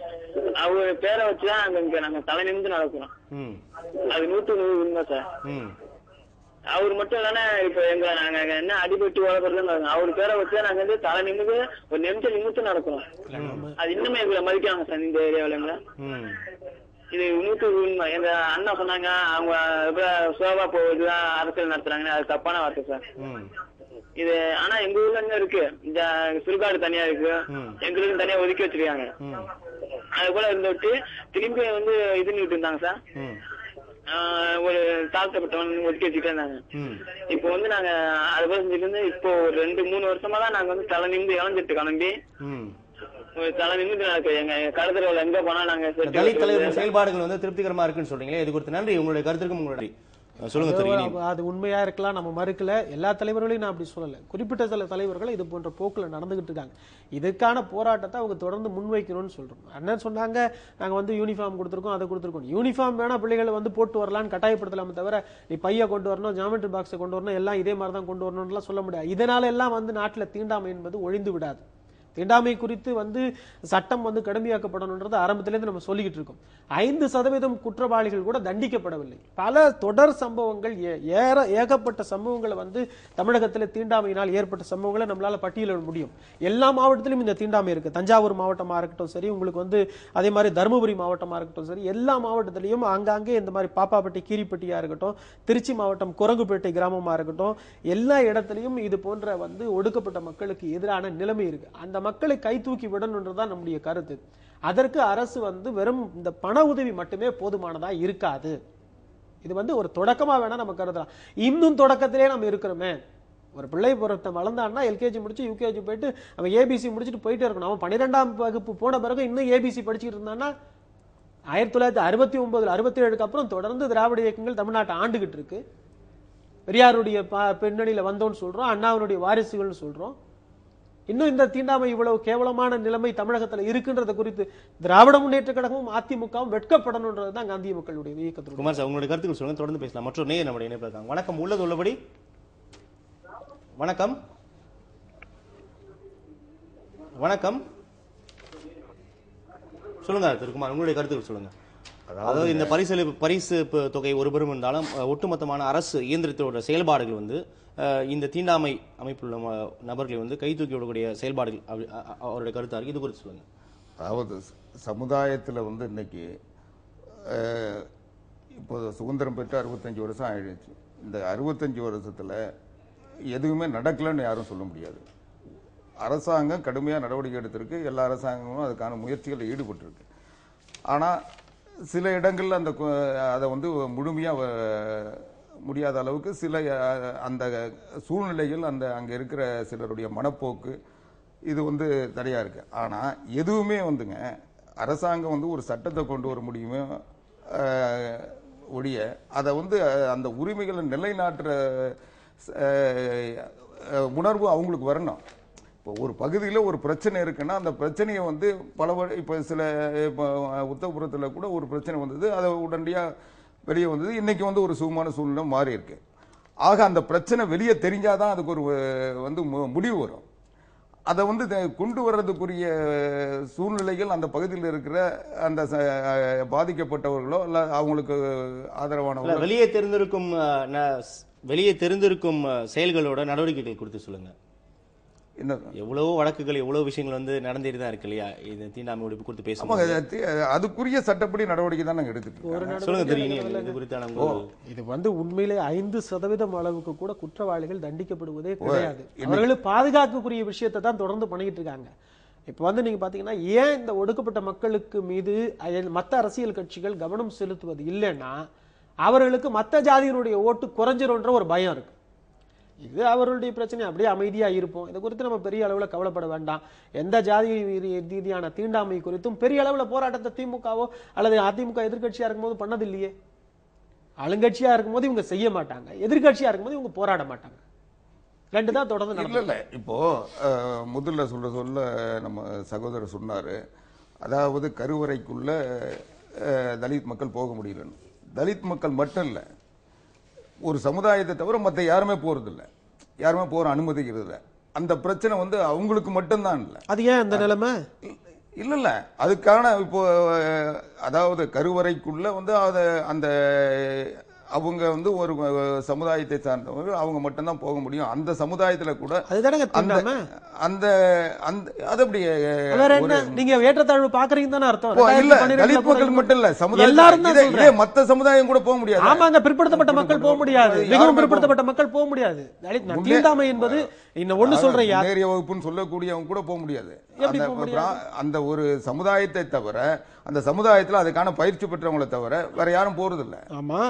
அவர் பேரை வச்சுதான் நாங்க இங்க நாங்க தலை நிமிந்து நடக்கிறோம் ம் அது நூத்து நூறு உண்மை சார் ம் அவர் மட்டும் தானே இப்ப எங்க நாங்க என்ன அடிபட்டு வளர்க்கறது அவர் பேரை வச்சு நாங்க வந்து தலை நிமிந்து ஒரு நிமிஷம் நிமித்து நடக்கிறோம் அது இன்னுமே எங்களை மதிக்கிறாங்க சார் இந்த ஏரியாவில எங்களை ம் இது நூத்து உண்மை எங்க அண்ணா சொன்னாங்க அவங்க எப்ப சோபா போகுதுதான் அரசியல் நடத்துறாங்கன்னு அது தப்பான வார்த்தை சார் ம் இது ஆனா எங்க ஊர்ல என்ன இருக்கு இந்த சுடுகாடு தனியா இருக்கு எங்களுக்கு தனியா ஒதுக்கி வச்சிருக்காங்க அது போல இருந்துட்டு திரும்பி வந்து இது இருந்தாங்க சார் ம் ஆஹ் ஒரு தாழ்த்தப்பட்டவன் ஒதுக்கி வச்சுட்டே இருந்தாங்க ம் இப்போ வந்து நாங்க அது போல செஞ்சுட்டு இருந்து இப்போ ஒரு ரெண்டு மூணு வருஷமா தான் நாங்க வந்து தலை நிமிந்து இழந்துட்டு கிளம்பி ம் ஒரு தலை நிமிந்து நடக்கு எங்க கடத்தல எங்க போனா நாங்க இந்த செட்டு தலித் வைக்கிறது. தலைவரின் செயல்பாடுகள் வந்து திருப்திகரமா இருக்குன்னு சொல்றீங்களே இது குறித்து நன்றி உங்களுடைய கருத்திற்கும் உங்களுடைய அஹ் சொல்லுங்க திரு இனி. அது- அது உண்மையா இருக்கலாம் நம்ம மறுக்கல எல்லா தலைவர்களையும் நான் அப்படி சொல்லல குறிப்பிட்ட சில தலைவர்கள் இது போன்ற போக்குல நடந்துகிட்டு இருக்காங்க இதுக்கான போராட்டத்தை அவங்க தொடர்ந்து முன்வைக்கணும்னு சொல்றோம் அண்ணன் சொன்னாங்க நாங்க வந்து யூனிஃபார்ம் கொடுத்துருக்கோம் அதை கொடுத்துருக்கோம் யூனிஃபார்ம் வேணா பிள்ளைகளை வந்து போட்டு வரலாம்னு கட்டாயப்படுத்தலாமே தவிர நீ பைய கொண்டு வரணும் ஜாமெட்ரி பாக்ஸை கொண்டு வரணும் எல்லாம் இதே மாதிரி தான் கொண்டு வரணும்லாம் சொல்ல முடியாது இதனால எல்லாம் வந்து நாட்டுல தீண்டாமை என்பது ஒழிந்து விடாது தீண்டாமை குறித்து வந்து சட்டம் வந்து கடுமையாக்கப்படணுன்றது ஆரம்பத்திலேருந்து நம்ம சொல்லிக்கிட்டு இருக்கோம் ஐந்து சதவீதம் குற்றவாளிகள் கூட தண்டிக்கப்படவில்லை பல தொடர் சம்பவங்கள் ஏ- ஏற ஏகப்பட்ட சம்பவங்களை வந்து தமிழகத்தில் தீண்டாமையினால் ஏற்பட்ட சம்பவங்களை நம்மளால பட்டியலிட முடியும் எல்லா மாவட்டத்திலும் இந்த தீண்டாமை இருக்கு தஞ்சாவூர் மாவட்டமா இருக்கட்டும் சரி உங்களுக்கு வந்து அதே மாதிரி தருமபுரி மாவட்டமா இருக்கட்டும் சரி எல்லா மாவட்டத்திலையும் ஆங்காங்கே இந்த மாதிரி பாப்பாப்பட்டி கீரிப்பட்டியா இருக்கட்டும் திருச்சி மாவட்டம் குரங்குப்பேட்டை கிராமமா இருக்கட்டும் எல்லா இடத்துலையும் இது போன்ற வந்து ஒடுக்கப்பட்ட மக்களுக்கு எதிரான நிலைமை இருக்கு அந்த மக்களை கை தூக்கி விடணுன்றதுதான் நம்முடைய கருத்து அதற்கு அரசு வந்து வெறும் இந்த பண உதவி மட்டுமே போதுமானதா இருக்காது இது வந்து ஒரு தொடக்கமா வேணா நம்ம கருதலாம் இன்னும் தொடக்கத்திலே நம்ம இருக்கிறோமே ஒரு பிள்ளை பொறுத்த வளர்ந்தான்னா எல்கேஜி முடிச்சு யூகேஜி போயிட்டு அவன் ஏபிசி முடிச்சுட்டு போயிட்டே இருக்கணும் அவன் பன்னிரெண்டாம் வகுப்பு போன பிறகு இன்னும் ஏபிசி படிச்சுட்டு இருந்தான்னா ஆயிரத்தி தொள்ளாயிரத்தி அறுபத்தி ஒன்பதுல அறுபத்தி ஏழுக்கு அப்புறம் தொடர்ந்து திராவிட இயக்கங்கள் தமிழ்நாட்டை ஆண்டுகிட்டு இருக்கு பெரியாருடைய ப- பின்னணியில வந்தோம்னு சொல்றோம் அண்ணாவினுடைய வாரிசுகள்னு சொல்றோம் இன்னும் இந்த தீண்டாமை இவ்வளவு கேவலமான நிலைமை தமிழகத்துல இருக்குன்றத குறித்து திராவிட முன்னேற்ற கழகமும் அதிமுகவும் வெட்கப்படணுன்றது தான் காந்திய மக்களுடைய இயக்கத்தினுடைய குமார் சார் உங்களுடைய கருத்துக்கள் சொல்லுங்க தொடர்ந்து பேசலாம் மற்றொரு நேயர் நம்முடைய இணைப்பில் இருக்காங்க வணக்கம் உள்ளது உள்ளபடி வணக்கம் வணக்கம் சொல்லுங்க திருக்குமார் உங்களுடைய கருத்துக்கள் சொல்லுங்க அதாவது இந்த பரிசு பரிசு ப- தொகை ஒரு பெரும் இருந்தாலும் அஹ், ஒட்டுமொத்தமான அரசு இயந்திரத்தோட செயல்பாடுகள் வந்து அஹ், இந்த தீண்டாமை அமைப்புள்ள ம- நபர்களை வந்து கை தூக்கி விடக்கூடிய செயல்பாடுகள் அப்படி- அ- அ- அவருடைய கருத்தா இருக்கு இது குறித்து சொல்லுங்க அதாவது சமுதாயத்தில் வந்து இன்னைக்கு அஹ், இப்போ சுதந்திரம் பெற்று அறுபத்தஞ்சு வருஷம் ஆயிடுச்சு இந்த அறுபத்தஞ்சு வருஷத்துல எதுவுமே நடக்கலைன்னு யாரும் சொல்ல முடியாது அரசாங்கம் கடுமையாக நடவடிக்கை எடுத்திருக்கு எல்லா அரசாங்கமும் அதுக்கான முயற்சிகளில் ஈடுபட்டிருக்கு ஆனால் சில இடங்கள்ல அந்த கு- அதை வந்து முழுமையாக முடியாத அளவுக்கு சில அஹ், அந்த சூழ்நிலைகள் அந்த அங்கே இருக்கிற சிலருடைய மனப்போக்கு இது வந்து தடையாக இருக்கு ஆனால் எதுவுமே வந்துங்க அரசாங்கம் வந்து ஒரு சட்டத்தை கொண்டு வர முடியுமே அஹ், ஒழிய அதை வந்து அஹ், அந்த உரிமைகளை நிலைநாட்டுற அஹ், அஹ், உணர்வு அவங்களுக்கு வரணும் இப்போ ஒரு பகுதியில் ஒரு பிரச்சனை இருக்குன்னா அந்த பிரச்சனையை வந்து பல வழி இப்போ சில இப்போ உத்தரப்புறத்தில் கூட ஒரு பிரச்சனை வந்தது அதை உடனடியாக வெளியே வந்தது இன்னைக்கு வந்து ஒரு சுகமான சூழ்நிலை மாறி இருக்கு ஆக அந்த பிரச்சனை வெளியே தெரிஞ்சாதான் அதுக்கு ஒரு அஹ், வந்து மு- முடிவு வரும் அதை வந்து த- கொண்டு வர்றதுக்குரிய சூழ்நிலைகள் அந்த பகுதியில் இருக்கிற அந்த ச- அஹ், பாதிக்கப்பட்டவர்களோ இல்ல அவங்களுக்கு இல்ல, ஆதரவானவர்களோ வெளியே தெரிந்திருக்கும் அஹ், ந- வெளியே தெரிந்திருக்கும் அஹ், செயல்களோட நடவடிக்கைகள் குறித்து சொல்லுங்க என்ன எவ்வளவோ வழக்குகள் எவ்வளவு விஷயங்கள் வந்து நடந்துட்டு தான் இருக்கு இல்லையா இது தீண்டாமை ஒழிப்பு குறித்து ஆமாங்க பேசும்போது அது தி- அதுக்குரிய சட்டப்படி நடவடிக்கை தான் நாங்கள் எடுத்துட்டு இருக்கோம். ஒரு சொல்லுங்க நடவடிக்கை தெரியும் இல்லைங்க. இது குறித்தான உங்கள் இது வந்து உண்மையிலே ஐந்து சதவீதம் அளவுக்கு கூட குற்றவாளிகள் தண்டிக்கப்படுவதே கிடையாது இன்னைக்கு- அவர்கள் பாதுகாக்கக்கூடிய விஷயத்தை தான் தொடர்ந்து பண்ணிக்கிட்டு இருக்காங்க இப்ப வந்து நீங்க பாத்தீங்கன்னா ஏன் இந்த ஒடுக்கப்பட்ட மக்களுக்கு மீது அயல்- மத்த அரசியல் கட்சிகள் கவனம் செலுத்துவது இல்லைன்னா அவர்களுக்கு மத்த ஜாதியினுடைய ஓட்டு குறைஞ்சிரும்ன்ற ஒரு பயம் இருக்கு இது அவர்களுடைய பிரச்சனை அப்படியே அமைதியா இருப்போம் இதை குறித்து நம்ம பெரிய அளவுல கவலைப்பட வேண்டாம் எந்த ஜாதி ரீ- ரீதியான தீண்டாமை குறித்தும் பெரிய அளவுல போராட்டத்தை திமுகவோ அல்லது அதிமுக எதிர்க்கட்சியா இருக்கும்போது பண்ணது இல்லையே ஆளுங்கட்சியா இருக்கும்போது இவங்க செய்ய மாட்டாங்க எதிர்க்கட்சியா இருக்கும்போது இவங்க போராட மாட்டாங்க ரெண்டு தான் தொடர்ந்து இல்ல நடந்தது இல்ல இப்போ அஹ், முதல்ல சொல்ல சொல்ல நம்ம சகோதரர் சொன்னாரு அதாவது கருவறைக்குள்ள அஹ், தலித் மக்கள் போக முடியலன்னு தலித் மக்கள் மட்டும் இல்ல ஒரு சமுதாயத்தை தவிர மற்ற யாருமே போறதில்ல யாருமே போற அனுமதிக்கிறது இல்ல அந்த பிரச்சனை வந்து அவங்களுக்கு மட்டும்தான் இல்லை அது ஏன் அந்த நிலைமை இல்ல இல்ல அதுக்கான இப்போ அஹ், அதாவது கருவறைக்குள்ள வந்து அத அந்த அவங்க வந்து ஒரு அஹ், சமுதாயத்தை சார்ந்தவங்க அவங்க மட்டும்தான் போக முடியும் அந்த சமுதாயத்துல கூட அதுதானங்க அந்த தீண்டாமை அந்த அந்த அது அப்படி அஹ், வேற ஒரு- என்ன நீங்க ஏற்றத்தாழ்வு பாக்குறீங்க தானே அர்த்தம் இப்போ இல்ல 2012 தலித் மக்கள் போறீங்க. மட்டும் இல்ல சமுதாயம் எல்லாரும் தான் இதே- சொல்றேன். இதே மத்த சமுதாயம் கூட போக முடியாது ஆமாங்க பிற்படுத்தப்பட்ட மக்கள் போக முடியாது யாருமே மிகவும் போக- பிற்படுத்தப்பட்ட மக்கள் போக முடியாது தலித் முன்னே- தீண்டாமை என்பது இன்னும் ஒண்ணு சொல்றேன் யார் முன்னேறிய வகுப்புன்னு சொல்லக்கூடியவங்க கூட போக முடியாது எப்படி அந்த போக முடியாது? பிரா- அந்த ஒரு சமுதாயத்தை தவிர அந்த சமுதாயத்துல அதுக்கான பயிற்சி பெற்றவங்களை தவிர வேற யாரும் போறது இல்ல ஆமா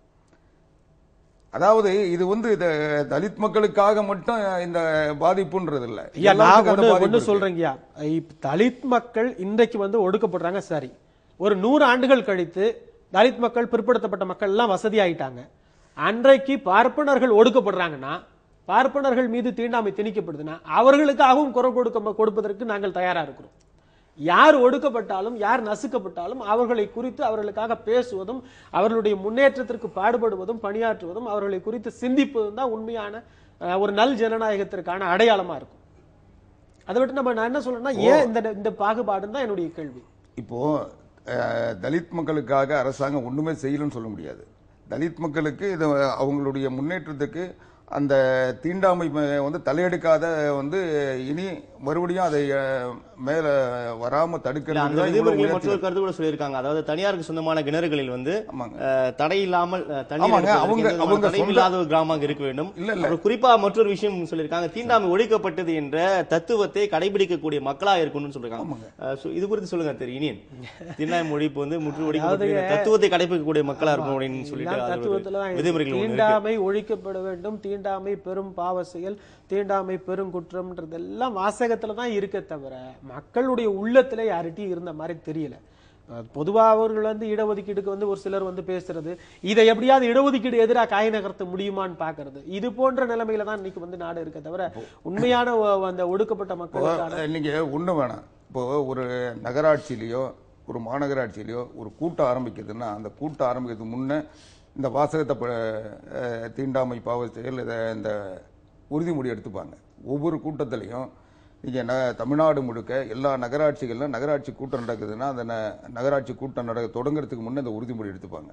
அதாவது இது வந்து இது தலித் மக்களுக்காக மட்டும் இந்த பாதிப்புன்றது இல்ல ஐயா நான் எல்லாத்துக்கும் அந்த ஒண்ணு பாதிப்பு ஒண்ணு இருக்கு. சொல்றேங்கய்யா இப்ப தலித் மக்கள் இன்றைக்கு வந்து ஒடுக்கப்படுறாங்க சரி ஒரு நூறு ஆண்டுகள் கழித்து தலித் மக்கள் பிற்படுத்தப்பட்ட மக்கள் எல்லாம் வசதி ஆயிட்டாங்க அன்றைக்கு பார்ப்பனர்கள் ஒடுக்கப்படுறாங்கன்னா பார்ப்பனர்கள் மீது தீண்டாமை திணிக்கப்படுதுன்னா அவர்களுக்காகவும் குரல் கொடுக்க கொடுப்பதற்கு நாங்கள் தயாரா இருக்கிறோம் யார் ஒடுக்கப்பட்டாலும் யார் நசுக்கப்பட்டாலும் அவர்களை குறித்து அவர்களுக்காக பேசுவதும் அவர்களுடைய முன்னேற்றத்திற்கு பாடுபடுவதும் பணியாற்றுவதும் அவர்களை குறித்து சிந்திப்பதும் தான் உண்மையான அஹ், ஒரு நல் ஜனநாயகத்திற்கான அடையாளமா இருக்கும் அதை விட்டு நம்ம நான் என்ன சொல்றேன்னா ஏன் இந்த இந்த பாகுபாடுன்னு தான் என்னுடைய கேள்வி இப்போ அஹ், தலித் மக்களுக்காக அரசாங்கம் ஒண்ணுமே செய்யலன்னு சொல்ல முடியாது தலித் மக்களுக்கு இது அவங்களுடைய முன்னேற்றத்துக்கு அந்த தீண்டாமை ம- வந்து தலையெடுக்காத வந்து இனி மறுபடியும் அதை அஹ், மேல வராம இல்ல, அந்த தடுக்கிறது தான் இவ்வளவு விதிமுறைகளை முயற்சிகள். மற்றொரு கருத்து கூட சொல்லியிருக்காங்க அதாவது தனியாருக்கு சொந்தமான கிணறுகளில் வந்து ஆமாங்க. அஹ், தடை இல்லாமல் அஹ், தண்ணீர் ஆமாங்க, எடுப்பதற்கு அவங்க- எந்த விதமான அவங்க தடையும் சொந்த- இல்லாத ஒரு கிராமமாக இருக்க வேண்டும் இல்ல, இல்ல. அப்புறம் குறிப்பா மற்றொரு விஷயம் சொல்லியிருக்காங்க தீண்டாமை ஒழிக்கப்பட்டது என்ற தத்துவத்தை கடைபிடிக்கக்கூடிய மக்களா இருக்கணும்னு சொல்லிருக்காங்க அஹ், so இது குறித்து சொல்லுங்க திரு இனியன் தீண்டாமை ஒழிப்பு வந்து முற்று ஒழிக்கப்பட்டு இந்த தத்துவத்தை கடைபிடிக்கக்கூடிய மக்களா இருக்கணும் அப்படின்னு சொல்லிட்டு எல்லாம் அது ஒரு தத்துவத்துல தான் இருக்கு. விதிமுறைகள் ஒண்ணு இருக்கு. தீண்டாமை ஒழிக்கப்பட வேண்டும் தீண்டாமை பெரும் பாவ செயல் தீண்டாமை பெருங்குற்றம்ன்றது எல்லாம் வாசகத்துல தான் இருக்க தவிர மக்களுடைய உள்ளத்துல யார்கிட்டயும் இருந்த மாதிரி தெரியல அஹ் பொதுவா அவர்கள் வந்து இடஒதுக்கீடுக்கு வந்து ஒரு சிலர் வந்து பேசுறது இதை எப்படியாவது இடஒதுக்கீடு எதிராக காய் நகர்த்த முடியுமான்னு பாக்குறது இது போன்ற நிலைமையில தான் இன்னைக்கு வந்து நாடு இருக்க தவிர உண்மையான ஒ- அந்த ஒடுக்கப்பட்ட மக்களுக்கான இப்போ நீங்க ஒண்ணு வேணாம் இப்போ ஒரு நகராட்சியிலயோ ஒரு மாநகராட்சியிலயோ ஒரு கூட்டம் ஆரம்பிக்குதுன்னா அந்த கூட்டம் ஆரம்பிக்கிறதுக்கு முன்ன இந்த வாசகத்தை ப- அஹ், தீண்டாமை பாவ செயல் இதை இந்த உறுதிமொழி எடுத்துப்பாங்க ஒவ்வொரு கூட்டத்திலையும் நீங்க ந- தமிழ்நாடு முழுக்க எல்லா நகராட்சிகளிலும் நகராட்சி கூட்டம் நடக்குதுன்னா அந்த ந- நகராட்சி கூட்டம் நட தொடங்குறதுக்கு முன்ன இந்த உறுதிமொழி எடுத்துப்பாங்க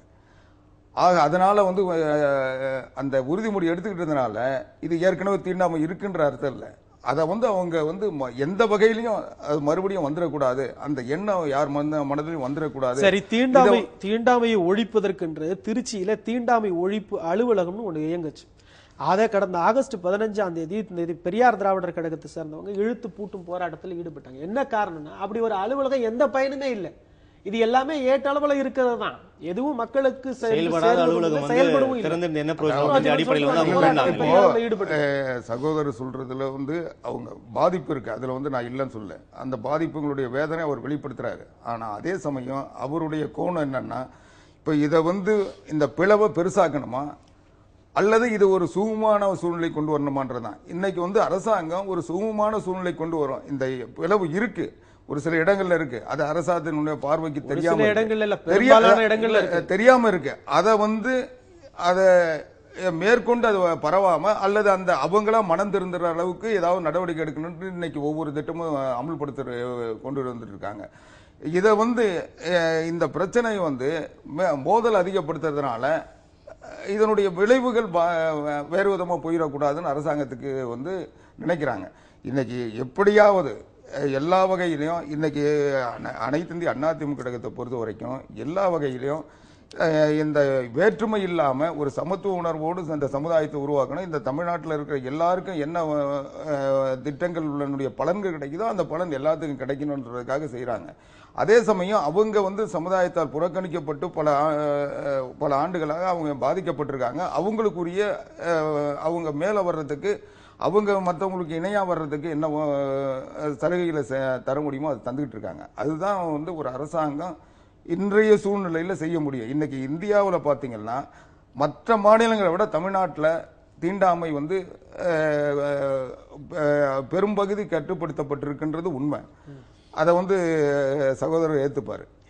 ஆக அதனால வந்து அஹ், அந்த உறுதிமொழி எடுத்துக்கிட்டதுனால இது ஏற்கனவே தீண்டாமை இருக்குன்ற அர்த்தம் இல்லை அதை வந்து அவங்க வந்து ம- எந்த வகையிலையும் அது மறுபடியும் வந்துடக்கூடாது அந்த எண்ணம் யார் மன மனதிலையும் வந்துடக்கூடாது சரி தீண்டாமை தீண்டாமையை ஒழிப்பதற்கென்று திருச்சியில தீண்டாமை ஒழிப்பு அலுவலகம்னு ஒண்ணு இயங்குச்சு அதை கடந்த ஆகஸ்ட் பதினஞ்சாம் தேதி இந்த இது பெரியார் திராவிடர் கழகத்தை சேர்ந்தவங்க இழுத்து பூட்டும் போராட்டத்தில் ஈடுபட்டாங்க என்ன காரணம்னா அப்படி ஒரு அலுவலகம் எந்த பயனுமே இல்லை இது எல்லாமே ஏட்டளவுல இருக்கிறது தான் எதுவும் மக்களுக்கு சென்று செயல்படாத சேர்வதும் அலுவலகம் இல்லை, வந்து செயல்படவும் இல்லை. திறந்திருந்த என்ன பிரயோஜனம் அதாவது அப்படின்ற அடிப்படையில் வந்து அவங்க சொல்றாங்க, வேண்டாங்க. இப்போ பெரியார்ல ஈடுபட்டு அஹ், சகோதரர் சொல்றதுல வந்து அவங்க பாதிப்பு இருக்கு அதுல வந்து நான் இல்லைன்னு சொல்ல அந்த பாதிப்புகளுடைய வேதனை அவர் வெளிப்படுத்துறாரு ஆனா அதே சமயம் அவருடைய கோணம் என்னன்னா இப்ப இதை வந்து இந்த பிளவை பெருசாக்கணுமா அல்லது இது ஒரு சுகமான சூழ்நிலை கொண்டு வரணுமான்றதுதான் இன்னைக்கு வந்து அரசாங்கம் ஒரு சுகமான சூழ்நிலை கொண்டு வரும் இந்த பிளவு இருக்கு ஒரு சில இடங்கள்ல இருக்கு அது அரசாங்கத்தினுடைய பார்வைக்கு தெரியாம சில இருக்கு. இடங்கள்ல இல்ல, தெரியா- பெரும்பாலான இடங்கள்ல இல்ல, இருக்கு. தெரியாம இருக்கு அத வந்து அத மேற்கொண்டு அது பரவாம அல்லது அந்த அவங்களா மனம் திருந்துற அளவுக்கு ஏதாவது நடவடிக்கை எடுக்கணும்னு இன்னைக்கு ஒவ்வொரு திட்டமும் அமல்படுத்த கொண்டு வந்துட்டு இருக்காங்க இதை வந்து அஹ், இந்த பிரச்சனை வந்து மே- மோதல் அதிகப்படுத்துறதுனால அஹ், இதனுடைய விளைவுகள் ப- வேறு விதமா போயிடக்கூடாதுன்னு அரசாங்கத்துக்கு வந்து நினைக்கிறாங்க இன்னைக்கு எப்படியாவது அஹ், எல்லா வகையிலையும் இன்னைக்கு அன- அனைத்து இந்திய அண்ணா திமுக கழகத்தை பொறுத்த வரைக்கும் எல்லா வகையிலையும் அஹ், இந்த வேற்றுமை இல்லாம ஒரு சமத்துவ உணர்வோடு இந்த சமுதாயத்தை உருவாக்கணும் இந்த தமிழ்நாட்டில் இருக்கிற எல்லாருக்கும் என்ன அஹ், திட்டங்கள் உள்ளனுடைய பலன்கள் கிடைக்குதோ அந்த பலன் எல்லாத்துக்கும் கிடைக்கணுன்றதுக்காக செய்றாங்க அதே சமயம் அவங்க வந்து சமுதாயத்தால் புறக்கணிக்கப்பட்டு பல ஆ- பல ஆண்டுகளாக அவங்க பாதிக்கப்பட்டிருக்காங்க அவங்களுக்குரிய அஹ், அவங்க மேல வர்றதுக்கு அவங்க மற்றவங்களுக்கு இணையா வர்றதுக்கு என்ன அஹ், சலுகைகளை செ- தர முடியுமோ அதை தந்துகிட்டு இருக்காங்க அதுதான் வந்து ஒரு அரசாங்கம் இன்றைய சூழ்நிலையில செய்ய முடியும் இன்னைக்கு இந்தியாவில் பார்த்தீங்கன்னா மற்ற மாநிலங்களை விட தமிழ்நாட்டில் தீண்டாமை வந்து அஹ், அஹ், பெரும்பகுதி கட்டுப்படுத்தப்பட்டிருக்கின்றது உண்மை அதை வந்து சகோதரர் ஏத்துப்பாரு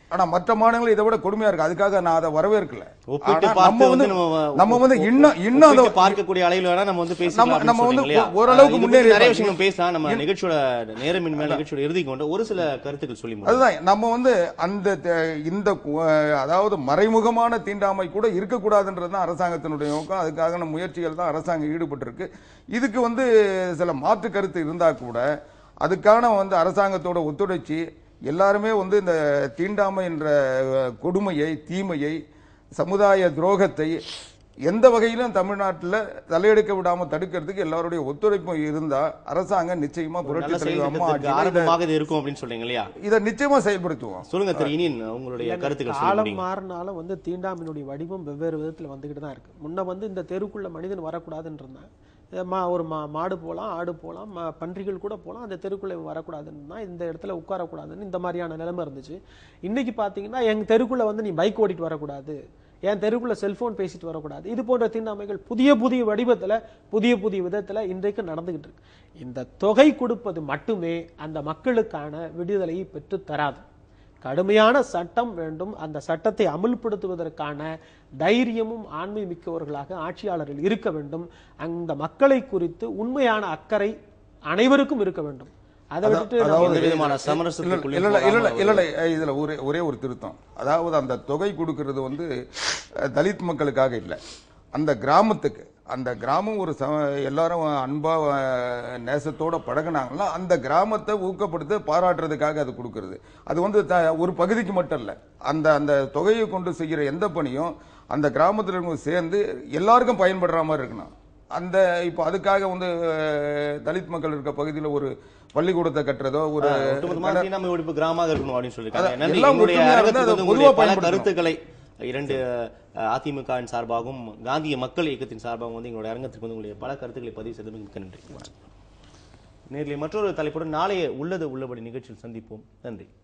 ஆனா மற்ற மாநிலங்கள் இதை விட கொடுமையா இருக்கு அதுக்காக நான் அதை வரவேற்கல ஒப்பிட்டு ஆனா பார்த்து நம்ம வந்து நம்ம நம்ம வந்து இன்னும் இன்னும் அதை ஒப்பிட்டு பார்க்கக்கூடிய அளவில் வேணா நம்ம வந்து பேசலாம் நம்ம- அப்படின்னு நம்ம வந்து சொல்றீங்க இல்லையா? ஓரளவுக்கு இது முன்னேறி பத்தி நிறைய இருக்கோம். விஷயங்கள் பேசலாம் நம்ம நிகழ்ச்சியோட நேரமின்மை நிகழ்ச்சியோட இறுதி கொண்டு ஒரு சில கருத்துக்கள் சொல்லி முடிக்கலாம். அதுதான் நம்ம வந்து அந்த த- இந்த கு- அதாவது மறைமுகமான தீண்டாமை கூட இருக்கக்கூடாதுன்றது தான் அரசாங்கத்தினுடைய நோக்கம் அதுக்கான முயற்சிகள் தான் அரசாங்கம் ஈடுபட்டிருக்கு இதுக்கு வந்து சில மாற்று கருத்து இருந்தா கூட அதுக்கான வந்து அரசாங்கத்தோட ஒத்துழைச்சி எல்லாருமே வந்து இந்த தீண்டாமை என்ற அஹ், கொடுமையை தீமையை சமுதாய துரோகத்தை எந்த வகையிலும் தமிழ்நாட்டில் தலையெடுக்க விடாம தடுக்கிறதுக்கு எல்லாருடைய ஒத்துழைப்பும் இருந்தா அரசாங்கம் நிச்சயமா நல்ல புரட்சி செயல் தலைவர் அம்மா திட்டத்திற்கு ஆட்சியில இதை- ஆரம்பமாக இது இருக்கும் அப்படின்னு சொல்றீங்க இல்லையா இதை நிச்சயமா செயல்படுத்துவோம் சொல்லுங்க திரு இனியன் உங்களுடைய கருத்துக்கள் சொல்ல காலம் முடியுங்க மாறினாலும் வந்து தீண்டாமையினுடைய வடிவம் வெவ்வேறு விதத்துல வந்துகிட்டு தான் இருக்கு முன்ன வந்து இந்த தெருக்குள்ள மனிதன் வரக்கூடாதுன்னு இருந்தான் இத மா ஒரு மா மாடு போகலாம் ஆடு போகலாம் ம- பன்றிகள் கூட போகலாம் அந்த தெருக்குள்ள இவன் வரக்கூடாதுன்னு தான் இந்த இடத்துல உட்காரக்கூடாதுன்னு இந்த மாதிரியான நிலைமை இருந்துச்சு இன்னைக்கு பார்த்தீங்கன்னா எங்க தெருக்குள்ள வந்து நீ பைக் ஓட்டிட்டு வரக்கூடாது என் தெருக்குள்ள செல்போன் பேசிட்டு வரக்கூடாது இது போன்ற தீண்டாமைகள் புதிய புதிய வடிவத்துல புதிய புதிய விதத்துல இன்றைக்கு நடந்துகிட்டு இருக்கு இந்த தொகை கொடுப்பது மட்டுமே அந்த மக்களுக்கான விடுதலையை பெற்று தராது கடுமையான சட்டம் வேண்டும் அந்த சட்டத்தை அமுல்படுத்துவதற்கான தைரியமும் ஆண்மை மிக்கவர்களாக ஆட்சியாளர்கள் இருக்க வேண்டும் அந்த மக்களை குறித்து உண்மையான அக்கறை அனைவருக்கும் இருக்க வேண்டும் அதை விட்டுட்டு நம்ம எந்த விதமான இல்ல சமரசத்துக்குள்ளே இல்ல இல்ல இல்ல போகாம இல்ல இல்ல இதுல ஒரே ஒரே ஒரு திருத்தம் அதாவது அந்த தொகை கொடுக்கிறது வந்து அஹ், தலித் மக்களுக்காக இல்ல அந்த கிராமத்துக்கு அந்த கிராமம் ஒரு சம எல்லாரும் அன்பா அஹ், நேசத்தோட பழகுனாங்கன்னா அந்த கிராமத்தை ஊக்கப்படுத்த பாராட்டுறதுக்காக அது கொடுக்கிறது அது வந்து த- ஒரு பகுதிக்கு மட்டும் இல்ல அந்த அந்த தொகையை கொண்டு செய்கிற எந்த பணியும் அந்த கிராமத்தில் இருக்கவங்க சேர்ந்து எல்லாருக்கும் பயன்படுற மாதிரி இருக்கணும் அந்த இப்போ அதுக்காக வந்து அஹ், தலித் மக்கள் இருக்க பகுதியில் ஒரு பள்ளிக்கூடத்தை கட்டுறதோ ஒரு ஒட்டுமொத்தமான தீண்டாமை ஒழிப்பு கிராமமாக இருக்கணும் அப்படின்னு சொல்லியிருக்காங்க அதான், நன்றி எல்லாம் உங்களுடைய ஒற்றுமையா அரங்கத்துக்கு இருந்தா வந்து அதை உங்களுடைய பொதுவா பல பயன்படுத்தணும். கருத்துக்களை இரண்டு அஹ், அதிமுகவின் சார்பாகவும் காந்திய மக்கள் இயக்கத்தின் சார்பாகவும் வந்து எங்களுடைய அரங்கத்திற்கு வந்து உங்களுடைய பல கருத்துக்களை பதிவு செய்து மிக்க நன்றி நேரில் மற்றொரு தலைப்புடன் நாளைய உள்ளது உள்ளபடி நிகழ்ச்சியில் சந்திப்போம் நன்றி